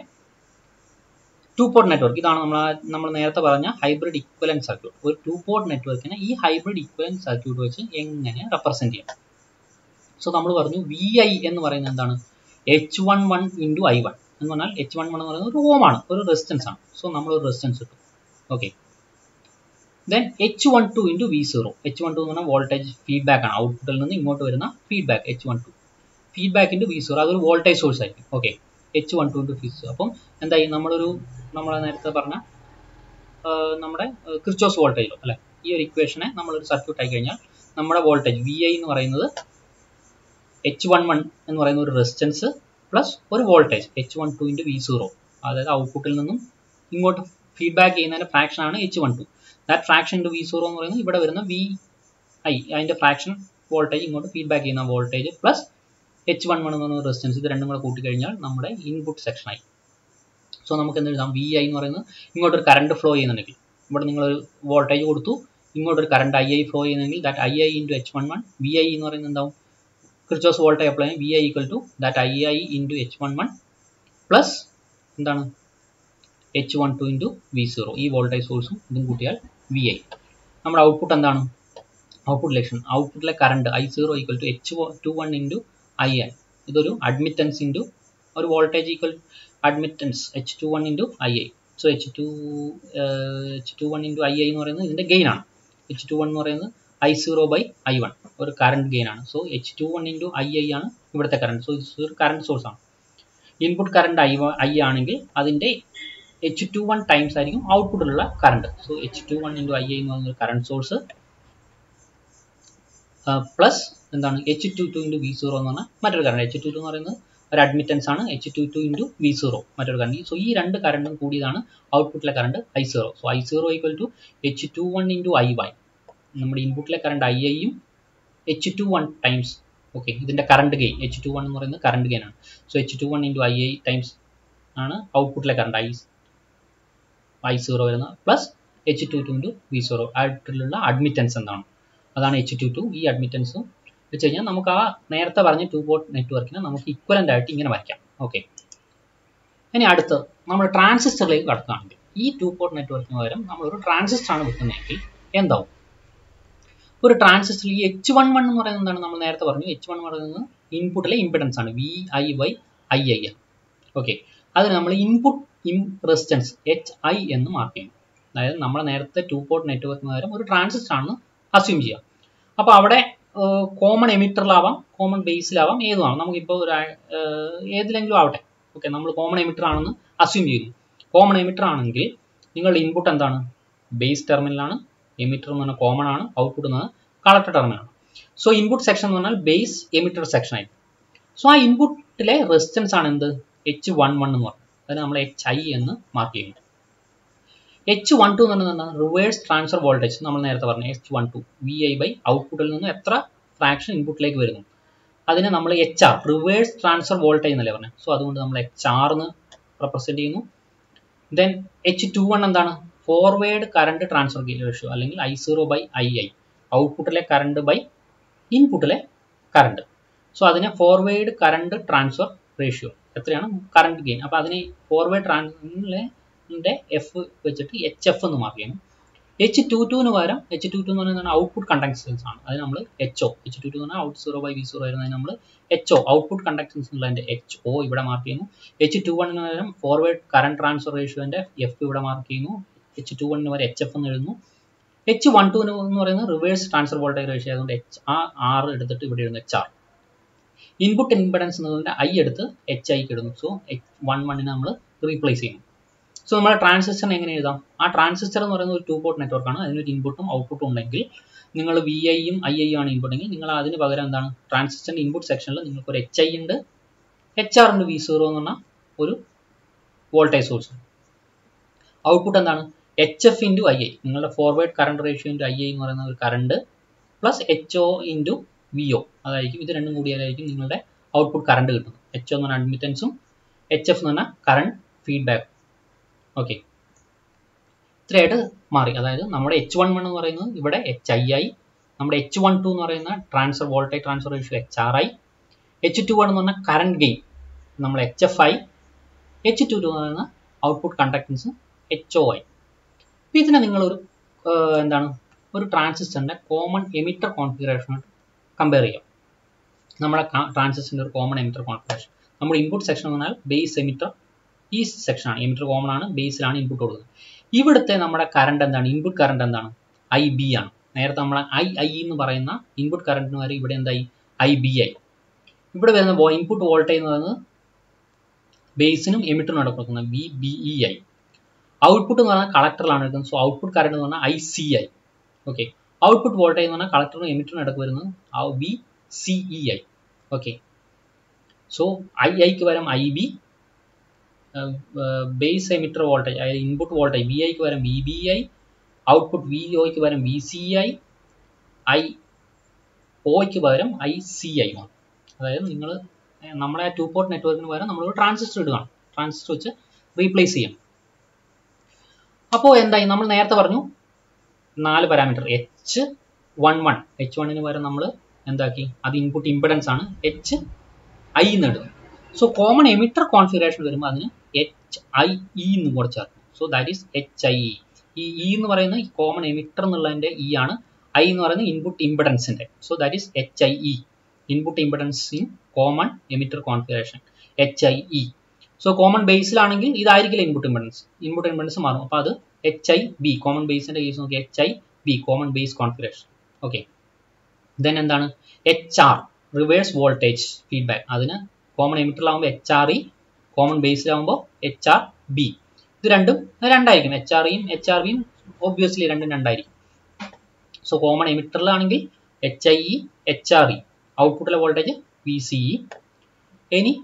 Speaker 1: two port network ഇതാണ് നമ്മൾ നമ്മൾ നേരത്തെ പറഞ്ഞ ഹൈബ്രിഡ് ഇക്വലൻ സർക്യൂട്ട് ഒരു ടു പോർട്ട് നെറ്റ്വർക്കിനെ ഈ ഹൈബ്രിഡ് ഇക്വലൻ സർക്യൂട്ട് വെച്ച് എങ്ങനെ റെപ്രസെന്റ് ചെയ്യാം സോ നമ്മൾ പറഞ്ഞു വി ഐ എന്ന് പറയുന്നത് എന്താണ് H one one into I one എന്ന് പറഞ്ഞാൽ എച്ച് വൺ വൺ എന്ന് പറയുന്നത് ഒരു ഓം ആണ് ഒരു റെസിസ്റ്റൻസ് ആണ് സോ നമ്മൾ ഒരു റെസിസ്റ്റൻസ് കിട്ടും okay then H one two into V zero H one two എന്ന് പറഞ്ഞാൽ വോൾട്ടേജ് ഫീഡ്ബാക്ക് ആണ് ഔട്ട്പുട്ടിൽ നിന്ന് ഇങ്ങോട്ട് വരുന്ന feedback H one two feedback into V zero അതൊരു വോൾട്ടേജ് സോഴ്സ് ആയിരിക്കും okay H one two into V zero അപ്പം എന്തായി നമ്മളൊരു നമ്മൾ നേരത്തെ പറഞ്ഞ നമ്മുടെ ക്രിച്ചോസ് വോൾട്ടേജോ അല്ലെ ഈ ഒരു ഇക്വേഷനെ നമ്മളൊരു സർക്യൂട്ട് ആയി കഴിഞ്ഞാൽ നമ്മുടെ വോൾട്ടേജ് വി ഐ എന്ന് പറയുന്നത് എച്ച് വൺ വൺ എന്ന് പറയുന്ന ഒരു റെസിസ്റ്റൻസ് പ്ലസ് ഒരു voltage H one two into V zero അതായത് ഔട്ട്പുട്ടിൽ നിന്നും ഇങ്ങോട്ട് ഫീഡ്ബാക്ക് ചെയ്യുന്നതിന്റെ ഫ്രാക്ഷൻ ആണ് H one two that fraction into V zero എന്ന് പറയുന്നത് ഇവിടെ വരുന്ന വി ഐ അതിന്റെ ഫ്രാക്ഷൻ വോൾട്ടേജ് ഇങ്ങോട്ട് ഫീഡ്ബാക്ക് ചെയ്യുന്ന voltage plus H one one എന്ന് പറയുന്ന റെസിസ്റ്റൻസ് ഇത് രണ്ടും കൂടെ കൂട്ടിക്കഴിഞ്ഞാൽ നമ്മുടെ ഇൻപുട്ട് സെക്ഷനായി സോ നമുക്ക് എന്ത് എഴുതാം വി ഐ എന്ന് പറയുന്നത് ഇങ്ങോട്ടൊരു കറണ്ട് ഫ്ലോ ചെയ്യുന്നുണ്ടെങ്കിൽ ഇവിടെ നിങ്ങളൊരു വോൾട്ടേജ് കൊടുത്തു ഇങ്ങോട്ടൊരു കറണ്ട് ഐ ഐ ഫ്ലോ ചെയ്യുന്നെങ്കിൽ that I I into H one one V I എന്ന് പറയുന്നത് എന്താവും Kirchhoff's voltage apply V I equal to that I I into H one one plus എന്താണ് H one two into V zero ഈ voltage സോഴ്സും ഇതും കൂട്ടിയാൽ V I നമ്മുടെ output എന്താണ് ഔട്ട്പുട്ട് ഇലക്ഷൻ ഔട്ട്പുട്ടിലെ current I zero equal to H two one into I N ഇതൊരു admittance into ഒരു voltage equal admittance H two one into I I so H two H two one into I I എന്ന് പറയുന്നത് ഇതിൻ്റെ gain ആണ് H two one എന്ന് പറയുന്നത് I zero by I one ഒരു current gain ആണ് so H two one into I I ആണ് ഇവിടുത്തെ കറണ്ട് സോ ഇത് ഒരു കറണ്ട് സോഴ്സ് ആണ് ഇൻപുട്ട് കറണ്ട് ഐ ഐ ആണെങ്കിൽ അതിൻ്റെ എച്ച് ടു വൺ ടൈംസ് ആയിരിക്കും ഔട്ട്പുട്ടിലുള്ള current so H two one into I I എന്ന് പറയുന്ന കറണ്ട് സോഴ്സ് പ്ലസ് എന്താണ് H two two into V zero എന്ന് പറഞ്ഞാൽ മറ്റൊരു കറണ്ട് എച്ച് ടു ടു എന്ന് പറയുന്നത് ഒരു അഡ്മിറ്റൻസ് ആണ് H two two into V zero മറ്റൊരു കറണ്ട് സോ ഈ രണ്ട് കറണ്ടും കൂടിയതാണ് ഔട്ട്പുട്ടിലെ current I zero so I zero equal to H two one into I Y നമ്മുടെ ഇൻപുട്ടിലെ കറണ്ട് ഐ ഐയും H two one times okay ഇതിൻ്റെ current gain H two one എന്ന് പറയുന്നത് കറണ്ട് ഗെയിൻ ആണ് so H two one into I I times ആണ് ഔട്ട്പുട്ടിലെ current I I zero വരുന്നത് plus H two two into V zero ആയിട്ടുള്ള admittance എന്താണ് അതാണ് എച്ച് ടു ടു ഈ അഡ്മിറ്റൻസും വെച്ച് കഴിഞ്ഞാൽ നമുക്ക് ആ നേരത്തെ പറഞ്ഞ ടു പോർട്ട് നെറ്റ്വർക്കിനെ നമുക്ക് ഇക്വലൻ്റ് ആയിട്ട് ഇങ്ങനെ വരയ്ക്കാം ഓക്കെ ഇനി അടുത്ത് നമ്മൾ ട്രാൻസിസ്റ്ററിലേക്ക് കടക്കുകയാണെങ്കിൽ ഈ ടു പോർട്ട് നെറ്റ്വർക്കിന് പകരം നമ്മൾ ഒരു ട്രാൻസിസ്റ്റർ ആണ് വെക്കുന്നതെങ്കിൽ എന്താവും ഒരു ട്രാൻസിസ്റ്റർ ഈ എച്ച് വൺ വൺ എന്ന് പറയുന്നത് എന്താണ് നമ്മൾ നേരത്തെ പറഞ്ഞു എച്ച് വൺ പറയുന്നത് ഇൻപുട്ടിലെ ഇമ്പിഡൻസ് ആണ് V I Y I I N okay അതിന് നമ്മൾ ഇൻപുട്ട് ഇം റെസിസ്റ്റൻസ് എച്ച് ഐ എന്ന് മാർക്ക് ചെയ്യും അതായത് നമ്മൾ നേരത്തെ ടു പോർട്ട് നെറ്റ്വർക്കിന് പകരം ഒരു ട്രാൻസിസ്റ്റർ ആണെന്ന് അസ്യൂം ചെയ്യാം അപ്പോൾ അവിടെ കോമൺ എമിറ്ററിലാവാം കോമൺ ബേസിലാവാം ഏതുമാണ് നമുക്കിപ്പോൾ ഒരു ഏതിലെങ്കിലും ആവട്ടെ ഓക്കെ നമ്മൾ കോമൺ എമിറ്റർ ആണെന്ന് അസ്യൂം ചെയ്യുന്നു കോമൺ എമിറ്റർ ആണെങ്കിൽ നിങ്ങളുടെ ഇൻപുട്ട് എന്താണ് ബേസ് ടെർമിനലാണ് എമിറ്റർ എന്ന് പറഞ്ഞാൽ കോമൺ ആണ് ഔട്ട്പുട്ട് എന്ന് പറഞ്ഞാൽ കളക്ടർ ടെർമിനലാണ് സോ ഇൻപുട്ട് സെക്ഷൻ എന്ന് പറഞ്ഞാൽ ബേസ് എമിറ്റർ സെക്ഷൻ ആയിരിക്കും സോ ആ ഇൻപുട്ടിലെ റെസിസ്റ്റൻസ് ആണ് എന്ത് എച്ച് വൺ വൺ എന്ന് പറയുന്നത് അതിന് നമ്മൾ എച്ച് ഐ എന്ന് മാർക്ക് ചെയ്യുന്നത് എച്ച് വൺ ടു എന്ന് പറയുന്നത് എന്താണ് റിവേഴ്സ് ട്രാൻസ്ഫർ വോൾട്ടേജ് നമ്മൾ നേരത്തെ പറഞ്ഞു H one two V I by ഔട്ട്പുട്ടിൽ നിന്ന് എത്ര ഫ്രാക്ഷൻ ഇൻപുട്ടിലേക്ക് വരുന്നു അതിനെ നമ്മൾ H R reverse transfer voltage എന്നല്ലേ പറഞ്ഞത് സോ അതുകൊണ്ട് നമ്മൾ എച്ച് ആർ എന്ന് റെപ്രസെൻറ്റ് ചെയ്യുന്നു ദെൻ എച്ച് ടു വൺ എന്താണ് ഫോർവേഡ് കറണ്ട് ട്രാൻസ്ഫർ റേഷ്യോ അല്ലെങ്കിൽ I zero by I I ഔട്ട്പുട്ടിലെ കറണ്ട് ബൈ ഇൻപുട്ടിലെ കറണ്ട് സോ അതിനെ ഫോർവേഡ് കറണ്ട് ട്രാൻസ്ഫർ റേഷ്യോ എത്രയാണ് കറണ്ട് ഗെയിൻ അപ്പോൾ അതിനെ ഫോർവേഡ് ട്രാൻസ്ഫറിലെ എഫ് വെച്ചിട്ട് എച്ച് എഫ് എന്ന് മാർക്ക് ചെയ്യണം എച്ച് ടു ടുവിന് പകരം എച്ച് ടു ടു എന്ന് പറയുന്നത് ഔട്ട്പുട്ട് കണ്ടക്ടൻസ് ആണ് അത് നമ്മൾ H O H two two എന്ന് പറഞ്ഞാൽ out zero by V zero ആയിരുന്നത് നമ്മൾ എച്ച് ഒ ഔട്ട്പുട്ട് കണ്ടക്ടൻസ് എന്നുള്ളതിൻ്റെ എച്ച് ഒ ഇവിടെ മാർക്ക് ചെയ്യുന്നു എച്ച് ടു വണ്ണിന് പകരം ഫോർവേഡ് കറണ്ട് ട്രാൻസ്ഫർ റേഷ്യോൻ്റെ എഫ് ഇവിടെ മാർക്ക് ചെയ്യുന്നു എച്ച് ടു വണ്ണിന് വരെ എച്ച് എഫ് എന്ന് എഴുതുന്നു എച്ച് വൺ ടു എന്ന് പറയുന്നത് റിവേഴ്സ് ട്രാൻസ്ഫർ വോൾട്ടേജ് റേഷ്യോ ആയതുകൊണ്ട് എച്ച് ആ ആർ എടുത്തിട്ട് ഇവിടെ എഴുതുന്നു എച്ച് ആർ ഇൻപുട്ട് ഇംപെഡൻസ് എന്നതിൻ്റെ ഐ എടുത്ത് എച്ച് ഐക്ക് ഇടുന്നു സോ എച്ച് വൺ വണ്ണിനെ നമ്മൾ റീപ്ലേസ് ചെയ്യുന്നു സോ നമ്മുടെ ട്രാൻസിസ്റ്ററിനെ എങ്ങനെ എഴുതാം ആ ട്രാൻസിസ്റ്റർ എന്ന് പറയുന്നത് ഒരു ടു പോർട്ട് നെറ്റ്വർക്ക് ആണ് അതിനൊരു ഇൻപുട്ടും ഔട്ട്പുട്ടും ഉണ്ടെങ്കിൽ നിങ്ങൾ വി ഐയും ഐ ഐയും ആണ് ഇൻപുട്ട് എങ്കിൽ നിങ്ങൾ അതിന് പകരം എന്താണ് ട്രാൻസിസ്റ്ററിൻ്റെ ഇൻപുട്ട് സെക്ഷനിൽ നിങ്ങൾക്ക് ഒരു എച്ച് ഐ ഉണ്ട് എച്ച് ആർ ഉണ്ട് വി സീറോ എന്ന് പറഞ്ഞാൽ ഒരു വോൾട്ടേജ് സോഴ്സ് ഔട്ട്പുട്ട് എന്താണ് H F into I I നിങ്ങളുടെ forward current ratio into I I എന്ന് പറയുന്ന ഒരു current plus H O into V O അതായിരിക്കും ഇത് രണ്ടും കൂടിയാലായിരിക്കും നിങ്ങളുടെ ഔട്ട്പുട്ട് കറണ്ട് കിട്ടുന്നത് എച്ച് എന്ന് പറഞ്ഞാൽ അഡ്മിറ്റൻസും എച്ച് എഫ് എന്ന് പറഞ്ഞാൽ കറണ്ട് ഫീഡ്ബാക്ക് ഓക്കെ ഇത്രയായിട്ട് മാറി അതായത് നമ്മുടെ എച്ച് വൺ വൺ എന്ന് പറയുന്നത് ഇവിടെ എച്ച് ഐ ഐ നമ്മുടെ എച്ച് വൺ ടു എന്ന് പറയുന്ന transfer voltage transfer ratio H R I H two one എന്ന് പറഞ്ഞാൽ കറണ്ട് ഗെയിൻ നമ്മൾ H F I H two two എന്ന് പറയുന്ന output conductance H O I അപ്പോൾ ഇതിനെ നിങ്ങളൊരു എന്താണ് ഒരു ട്രാൻസിസ്റ്ററിൻ്റെ കോമൺ എമിറ്റർ കോൺഫിഗറേഷനായിട്ട് കമ്പയർ ചെയ്യാം നമ്മുടെ ട്രാൻസിസ്റ്ററിൻ്റെ ഒരു കോമൺ എമിറ്റർ കോൺഫിഗറേഷൻ നമ്മുടെ ഇൻപുട്ട് സെക്ഷൻ എന്ന് പറഞ്ഞാൽ ബേസ് എമിറ്റർ ഈ സെക്ഷനാണ് എമിറ്റർ കോമൺ ആണ് ബേസിലാണ് ഇൻപുട്ട് കൊടുക്കുന്നത് ഇവിടുത്തെ നമ്മുടെ കറണ്ട് എന്താണ് ഇൻപുട്ട് കറണ്ട് എന്താണ് ഐ ബി ആണ് നേരത്തെ നമ്മൾ ഐ ഐ എന്ന് പറയുന്ന ഇൻപുട്ട് കറണ്ടിന് വരെ ഇവിടെ എന്തായി ഐ ബി ഐ ഇവിടെ വരുന്ന ഇൻപുട്ട് വോൾട്ടേജ് എന്ന് പറയുന്നത് ബേസിനും എമിറ്ററിനും ഇടയ്ക്ക് കൊടുക്കുന്നത് V B E I output എന്ന് പറഞ്ഞാൽ കളക്ടറിലാണ് എടുക്കുന്നത് സോ ഔട്ട്പുട്ട് കറണ്ട് എന്ന് പറഞ്ഞാൽ I C I okay output voltage എന്ന് പറഞ്ഞാൽ കളക്ടറിനും എമിറ്ററിനും ഇടയ്ക്ക് വരുന്നത് V C E I okay so I ഐക്ക് പകരം I B base emitter voltage അതായത് ഇൻപുട്ട് വോൾട്ടേജ് വി ഐക്ക് പകരം V B I output V ഒയ്ക്ക് പകരം വി സി ഐ ഐ ഒയ്ക്ക് പകരം ഐ സി ഐ ആണ് അതായത് നിങ്ങൾ നമ്മുടെ ടു പോർട്ട് നെറ്റ്വർക്കിന് പകരം നമ്മളൊരു ട്രാൻസിസ്റ്റർ ഇടുകയാണ് ട്രാൻസിസ്റ്റർ വെച്ച് റീപ്ലേസ് ചെയ്യാം അപ്പോൾ എന്തായി നമ്മൾ നേരത്തെ പറഞ്ഞു നാല് parameter H one one H വണ്ണിന് പകരം നമ്മൾ എന്താക്കി അത് ഇൻപുട്ട് ഇമ്പിഡൻസ് ആണ് എച്ച് ഐ എന്ന് ഇടും സോ കോമൺ എമിറ്റർ കോൺഫിഗറേഷൻ വരുമ്പോൾ അതിന് എച്ച് ഐ ഇ എന്ന് കൂടെ ചേർക്കും so that is H I E ഈ ഇ എന്ന് പറയുന്നത് കോമൺ എമിറ്റർ എന്നുള്ളതിൻ്റെ ഇ ആണ് ഐ എന്ന് പറയുന്നത് ഇൻപുട്ട് ഇമ്പിഡൻസിന്റെ so that is H I E input impedance in common emitter configuration H I E so common ബേസിലാണെങ്കിൽ ഇതായിരിക്കില്ല ഇൻപുട്ട് ഇമ്പിഡൻസ് ഇൻപുട്ട് ഇമ്പിഡൻസ് മാറും അപ്പോൾ അത് എച്ച് ഐ ബി കോമൺ ബേസിന്റെ കേസ് നോക്കി H I B common base configuration okay then എന്താണ് H R reverse voltage feedback അതിന് common എമിറ്ററിലാവുമ്പോൾ എച്ച് ആർ ഇ കോമൺ ബേസിലാവുമ്പോൾ എച്ച് ആർ ബി ഇത് രണ്ടും രണ്ടായിരിക്കും എച്ച് ആർ ഇയും എച്ച് ആർ ബിയും ഒബ്വിയസ്ലി രണ്ടും രണ്ടായിരിക്കും സോ കോമൺ എമിറ്ററിലാണെങ്കിൽ H I E H R E ഔട്ട്പുട്ടിലെ വോൾട്ടേജ് വി സി ഇ ഇനി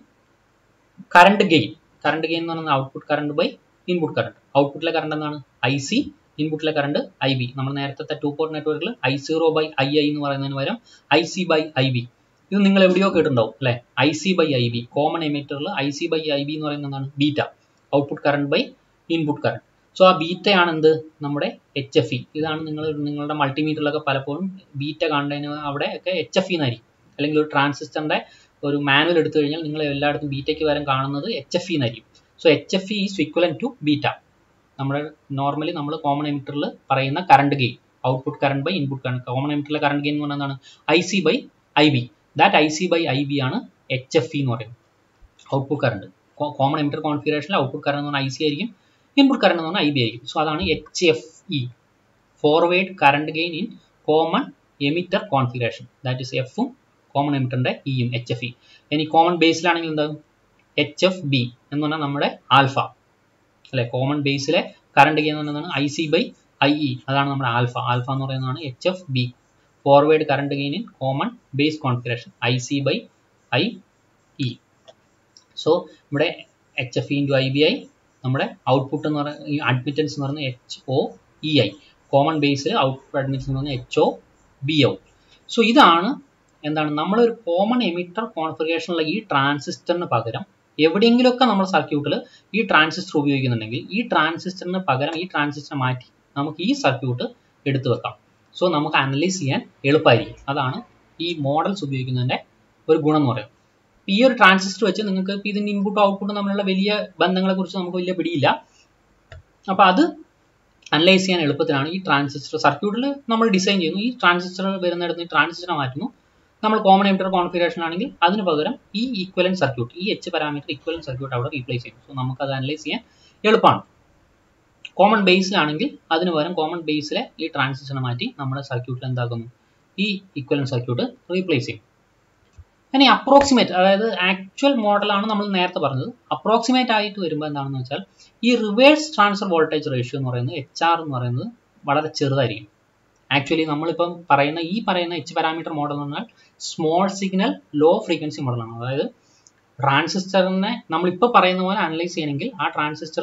Speaker 1: കറണ്ട് ഗെയിൻ കറണ്ട് ഗെയിൻ എന്ന് പറയുന്നത് output current by input current ഔട്ട്പുട്ടിലെ കറണ്ട് എന്താണ് ഐ സി ഇൻപുട്ടിലെ കറണ്ട് ഐ ബി നമ്മൾ നേരത്തെ ടു പോർട്ട് നെറ്റ്വർക്കിൽ I zero by I I എന്ന് പറയുന്നതിന് പകരം I C by I B ഇത് നിങ്ങൾ എവിടെയോ കേട്ടിട്ടുണ്ടാവും അല്ലെ I C by I B common എമിറ്ററിൽ I C by I B എന്ന് പറയുന്നത് എന്താണ് beta output current by input current so ആ ബീറ്റയാണ് എന്ത് നമ്മുടെ എച്ച് എഫ് ഇ ഇതാണ് നിങ്ങൾ നിങ്ങളുടെ മൾട്ടിമീറ്ററിലൊക്കെ പലപ്പോഴും ബീറ്റ കാണുന്നതിന് അവിടെ ഒക്കെ എച്ച് എഫ് ഇ എന്നായിരിക്കും അല്ലെങ്കിൽ ഒരു ട്രാൻസിസ്റ്ററിന്റെ ഒരു മാനുവൽ എടുത്തു കഴിഞ്ഞാൽ നിങ്ങൾ എല്ലായിടത്തും ബീറ്റയ്ക്ക് പകരം കാണുന്നത് എച്ച് എഫ് ഇ എന്നായിരിക്കും so H F E is equivalent to beta നമ്മുടെ നോർമലി നമ്മൾ കോമൺ എമിറ്ററിൽ പറയുന്ന current gain output current by input current common എമിറ്ററിലെ കറണ്ട് ഗെയിൻ എന്ന് പറയുന്നത് I C by I B that I C by I B ആണ് H F E എന്ന് പറയുന്നത് output current common emitter കോൺഫിഗറേഷനിൽ output current എന്ന് പറഞ്ഞാൽ ഐ സി ആയിരിക്കും ഇൻപുട്ട് കറണ്ട് എന്ന് പറഞ്ഞാൽ ഐ ബി ആയിരിക്കും സോ അതാണ് H F E forward current gain in common emitter configuration that is എഫും കോമൺ എമിറ്ററിന്റെ ഇയും എച്ച് എഫ് ഇ ഇനി കോമൺ ബേസിലാണെങ്കിൽ എന്താകും എച്ച് എഫ് ബി എന്ന് പറഞ്ഞാൽ നമ്മുടെ ആൽഫ അല്ലെ കോമൺ ബേസിലെ കറണ്ട് ഗെയിൻ എന്ന് പറയുന്നത് I C by I E അതാണ് നമ്മുടെ ആൽഫ ആൽഫ എന്ന് പറയുന്നതാണ് H F B forward current gain in common base configuration I C by I E so ഇവിടെ H F into I B I നമ്മുടെ output എന്ന് പറയുന്ന അഡ്മിറ്റൻസ് എന്ന് പറയുന്നത് H O E I common ബേസിൽ output admittance എന്ന് പറയുന്നത് H O B ഔ സോ ഇതാണ് എന്താണ് നമ്മളൊരു കോമൺ എമിറ്റർ കോൺഫിഗറേഷനുള്ള ഈ ട്രാൻസിസ്റ്ററിന് പകരം എവിടെയെങ്കിലുമൊക്കെ നമ്മൾ സർക്യൂട്ടിൽ ഈ ട്രാൻസിസ്റ്റർ ഉപയോഗിക്കുന്നുണ്ടെങ്കിൽ ഈ ട്രാൻസിസ്റ്ററിന് പകരം ഈ ട്രാൻസിസ്റ്റർ മാറ്റി നമുക്ക് ഈ സർക്യൂട്ട് എടുത്തു വെക്കാം സോ നമുക്ക് അനലൈസ് ചെയ്യാൻ എളുപ്പമായിരിക്കും അതാണ് ഈ മോഡൽസ് ഉപയോഗിക്കുന്നതിൻ്റെ ഒരു ഗുണം എന്ന് പറയുന്നത് ഈ ഒരു ട്രാൻസിസ്റ്റർ വെച്ച് നിങ്ങൾക്ക് ഇപ്പോൾ ഇതിൻ്റെ ഇൻപുട്ടും ഔട്ട്പുട്ടും തമ്മിലുള്ള വലിയ ബന്ധങ്ങളെ കുറിച്ച് നമുക്ക് വലിയ പിടിയില്ല അപ്പോൾ അത് അനലൈസ് ചെയ്യാൻ എളുപ്പത്തിലാണ് ഈ ട്രാൻസിസ്റ്റർ സർക്യൂട്ടിൽ നമ്മൾ ഡിസൈൻ ചെയ്യുന്നു ഈ ട്രാൻസിസ്റ്റർ വരുന്നിടത്ത് ഈ ട്രാൻസിസ്റ്റർ മാറ്റുന്നു നമ്മൾ കോമൺ എമിറ്റർ കോൺഫിഗറേഷൻ ആണെങ്കിൽ അതിന് പകരം ഈ ഈക്വലൻ സർക്യൂട്ട് ഈ എച്ച് പാരാമീറ്റർ ഈക്വലൻ സർക്യൂട്ട് അവിടെ റീപ്ലേസ് ചെയ്യും സോ നമുക്ക് അത് അനലൈസ് ചെയ്യാൻ എളുപ്പമാണ് കോമൺ ബേസിലാണെങ്കിൽ അതിന് പകരം കോമൺ ബേസിലെ ഈ ട്രാൻസിസ്റ്റർ മാറ്റി നമ്മുടെ സർക്യൂട്ടിൽ എന്താക്കുന്നു ഈ ഈക്വലൻ സർക്യൂട്ട് റീപ്ലേസ് ചെയ്യും ഇനി അപ്രോക്സിമേറ്റ് അതായത് ആക്ച്വൽ മോഡലാണ് നമ്മൾ നേരത്തെ പറഞ്ഞത് അപ്രോക്സിമേറ്റ് ആയിട്ട് വരുമ്പോൾ എന്താണെന്ന് വെച്ചാൽ ഈ റിവേഴ്സ് ട്രാൻസ്ഫർ വോൾട്ടേജ് റേഷ്യോ എന്ന് പറയുന്നത് എച്ച് ആർ എന്ന് പറയുന്നത് വളരെ ചെറുതായിരിക്കും ആക്ച്വലി നമ്മളിപ്പം പറയുന്ന ഈ പറയുന്ന എച്ച് പാരാമീറ്റർ മോഡൽ എന്ന് പറഞ്ഞാൽ സ്മോൾ സിഗ്നൽ ലോ ഫ്രീക്വൻസി മോഡലാണ് അതായത് ട്രാൻസിസ്റ്ററിനെ നമ്മളിപ്പോൾ പറയുന്ന പോലെ അനലൈസ് ചെയ്യണമെങ്കിൽ ആ ട്രാൻസിസ്റ്റർ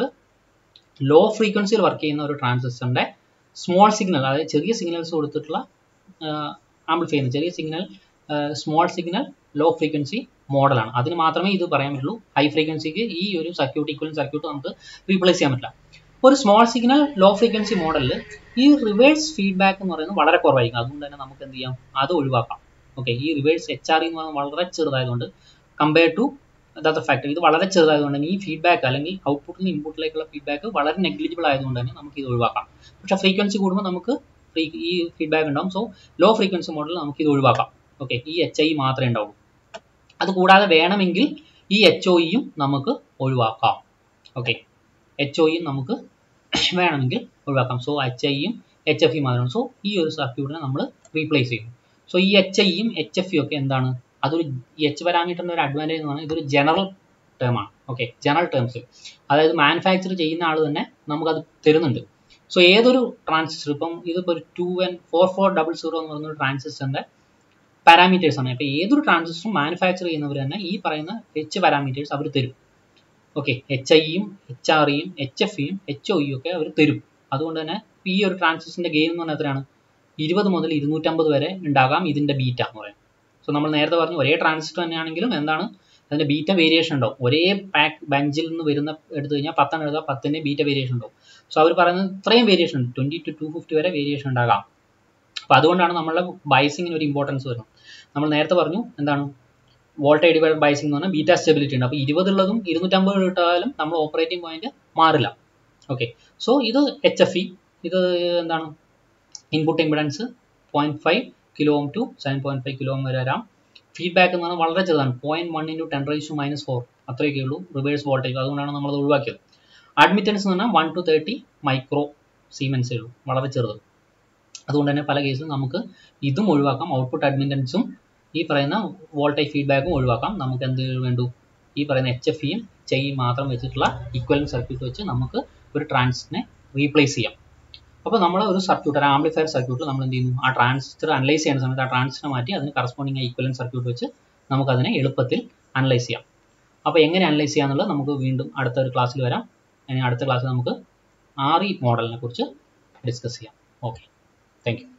Speaker 1: ലോ ഫ്രീക്വൻസിയിൽ വർക്ക് ചെയ്യുന്ന ഒരു ട്രാൻസിസ്റ്ററിന്റെ സ്മോൾ സിഗ്നൽ അതായത് ചെറിയ സിഗ്നൽസ് കൊടുത്തിട്ടുള്ള ആംപ്ലിഫൈ ചെയ്യുന്ന ചെറിയ signal small signal low frequency മോഡലാണ് അതിന് മാത്രമേ ഇത് പറയാൻ പറ്റുള്ളൂ ഹൈ ഫ്രീക്വൻസിക്ക് ഈ ഒരു സർക്യൂട്ട് ഈക്വലൻ സർക്യൂട്ട് നമുക്ക് റീപ്ലേസ് ചെയ്യാൻ പറ്റില്ല ഒരു സ്മോൾ സിഗ്നൽ ലോ ഫ്രീക്വൻസി മോഡലിൽ ഈ റിവേഴ്സ് ഫീഡ്ബാക്ക് എന്ന് പറയുന്നത് വളരെ കുറവായിരിക്കും അതുകൊണ്ട് തന്നെ നമുക്ക് എന്ത് ചെയ്യാം അത് ഒഴിവാക്കാം ഓക്കെ ഈ റിവേഴ്സ് എച്ച് ആർ എന്ന് പറയുന്നത് വളരെ ചെറുതായതുകൊണ്ട് കമ്പയർ ടു ദാറ്റ് ഫാക്ടർ ഇത് വളരെ ചെറുതായതുകൊണ്ട് തന്നെ ഈ ഫീഡ്ബാക്ക് അല്ലെങ്കിൽ ഔട്ട്പുട്ടിൽ നിന്ന് ഇൻപുട്ടിലേക്കുള്ള ഫീഡ്ബാക്ക് വളരെ നെഗ്ലിജിബിൾ ആയതുകൊണ്ട് തന്നെ നമുക്ക് ഇത് ഒഴിവാക്കാം പക്ഷേ ഫ്രീക്വൻസി കൂടുമ്പോൾ നമുക്ക് ഈ ഫീഡ്ബാക്ക് ഉണ്ടാവും സോ ലോ ഫ്രീക്വൻസി മോഡലിൽ നമുക്ക് ഇത് ഒഴിവാക്കാം ഓക്കെ ഈ എച്ച് ഐ മാത്രമേ ഉണ്ടാവുള്ളൂ അത് കൂടാതെ വേണമെങ്കിൽ ഈ എച്ച് ഒ ഇയും നമുക്ക് ഒഴിവാക്കാം ഓക്കെ എച്ച് ഒ ഇയും നമുക്ക് വേണമെങ്കിൽ ഒഴിവാക്കാം സോ എച്ച് ഐയും എച്ച് എഫ് ഇ മാത്രമാണ് സോ ഈ ഒരു സർക്യൂട്ടിനെ നമ്മൾ റീപ്ലേസ് ചെയ്യും സോ ഈ എച്ച് ഐയും എച്ച് എഫ് ഇ ഒക്കെ എന്താണ് അതൊരു ഈ എച്ച് പാരാമീറ്ററിൻ്റെ ഒരു അഡ്വാൻറ്റേജ് എന്ന് പറഞ്ഞാൽ ഇതൊരു ജനറൽ ടേം ആണ് ഓക്കെ ജനറൽ ടേംസ് അതായത് മാനുഫാക്ചർ ചെയ്യുന്ന ആൾ തന്നെ നമുക്കത് തരുന്നുണ്ട് സോ ഏതൊരു ട്രാൻസിസ്റ്റർ ഇപ്പം ഇതിപ്പോൾ ഒരു two N four four double zero എന്ന് പറയുന്ന ഒരു ട്രാൻസിസ്റ്ററിൻ്റെ പാരാമീറ്റേഴ്സ് ആണ് ഇപ്പോൾ ഏതൊരു ട്രാൻസിസ്റ്ററും മാനുഫാക്ചർ ചെയ്യുന്നവർ തന്നെ ഈ പറയുന്ന എച്ച് പാരാമീറ്റേഴ്സ് അവർ തരും ഓക്കെ എച്ച് ഐയും എച്ച് ആർ ഇയും എച്ച് എഫ് ഇയും എച്ച് ഒ ഇയും ഒക്കെ അവർ തരും അതുകൊണ്ട് തന്നെ ഈ ഒരു ട്രാൻസിസ്റ്ററിന്റെ ഗെയിൻ എന്ന് പറഞ്ഞാൽ എത്രയാണ് ഇരുപത് മുതൽ ഇരുന്നൂറ്റമ്പത് വരെ ഉണ്ടാകാം ഇതിന്റെ ബീറ്റ എന്ന് പറയാം സോ നമ്മൾ നേരത്തെ പറഞ്ഞു ഒരേ ട്രാൻസിസ്റ്റർ തന്നെയാണെങ്കിലും എന്താണ് അതിന്റെ ബീറ്റ വേരിയേഷൻ ഉണ്ടാവും ഒരേ പാക്ക് ബെഞ്ചിൽ നിന്ന് വരുന്ന എടുത്തു കഴിഞ്ഞാൽ പത്തെണ്ണം എഴുതാം പത്തിന്റെ ബീറ്റ വേരിയേഷൻ ഉണ്ടാവും സോ അവർ പറയുന്നത് ഇത്രയും വേരിയേഷൻ ഉണ്ട് ട്വന്റി ടു ടു ഫിഫ്റ്റി വരെ വേരിയേഷൻ ഉണ്ടാകാം അപ്പോൾ അതുകൊണ്ടാണ് നമ്മളുടെ ബൈസിങ്ങിന് ഒരു ഇമ്പോർട്ടൻസ് വരുന്നത് നമ്മൾ നേരത്തെ പറഞ്ഞു എന്താണ് വോൾട്ടേജ് ഡിവൈഡ് ബൈസിംഗ് എന്ന് പറഞ്ഞാൽ ബീറ്റ സ്റ്റെബിലിറ്റി ഉണ്ട് അപ്പോൾ ഇരുപതുള്ളതും ഇരുന്നൂറ്റമ്പത് ഇട്ടാലും നമ്മൾ ഓപ്പറേറ്റിംഗ് പോയിന്റ് മാറില്ല ഓക്കെ സോ ഇത് എച്ച് എഫ് ഇ ഇത് എന്താണ് input impedance point five kilo ohm to seven point five kilo ohm വരെ വരാം ഫീഡ്ബാക്ക് എന്ന് പറഞ്ഞാൽ വളരെ ചെറുതാണ് point one into ten raise to minus four അത്രയൊക്കെ ഉള്ളൂ റിവേഴ്സ് വോൾട്ടേജ് അതുകൊണ്ടാണ് നമ്മൾ അത് ഒഴിവാക്കിയത് അഡ്മിറ്റൻസ് എന്ന് പറഞ്ഞാൽ വൺ ടു തേർട്ടി മൈക്രോ സീമെൻസേ ഉള്ളൂ വളരെ ചെറുത് അതുകൊണ്ട് തന്നെ പല കേസിലും നമുക്ക് ഇതും ഒഴിവാക്കാം ഔട്ട്പുട്ട് അഡ്മിറ്റൻസും ഈ പറയുന്ന വോൾട്ടേജ് ഫീഡ്ബാക്കും ഒഴിവാക്കാം നമുക്ക് എന്ത് വേണ്ടു ഈ പറയുന്ന എച്ച് എഫ് ഇയും ചെയിൻ മാത്രം വെച്ചിട്ടുള്ള ഇക്വലൻ സർക്യൂട്ട് വെച്ച് നമുക്ക് ഒരു ട്രാൻസിസ്റ്ററിനെ റീപ്ലേസ് ചെയ്യാം അപ്പോൾ നമ്മൾ ഒരു സർക്യൂട്ട് ഒരു ആംപ്ലിഫയർ സർക്യൂട്ടിൽ നമ്മൾ എന്ത് ചെയ്യുന്നു ആ ട്രാൻസിസ്റ്റർ അനലൈസ് ചെയ്യുന്ന സമയത്ത് ആ ട്രാൻസിസ്റ്റർ മാറ്റി അതിന് കറസ്പോണ്ടിങ് ഈക്വലൻ സർക്യൂട്ട് വെച്ച് നമുക്കതിനെ എളുപ്പത്തിൽ അനലൈസ് ചെയ്യാം അപ്പോൾ എങ്ങനെ അനലൈസ് ചെയ്യാന്നുള്ളത് നമുക്ക് വീണ്ടും അടുത്ത ഒരു ക്ലാസ്സിൽ വരാം ഇനി അടുത്ത ക്ലാസ്സിൽ നമുക്ക് ആർ ഇ മോഡലിനെ കുറിച്ച് ഡിസ്കസ് ചെയ്യാം ഓക്കെ താങ്ക് യു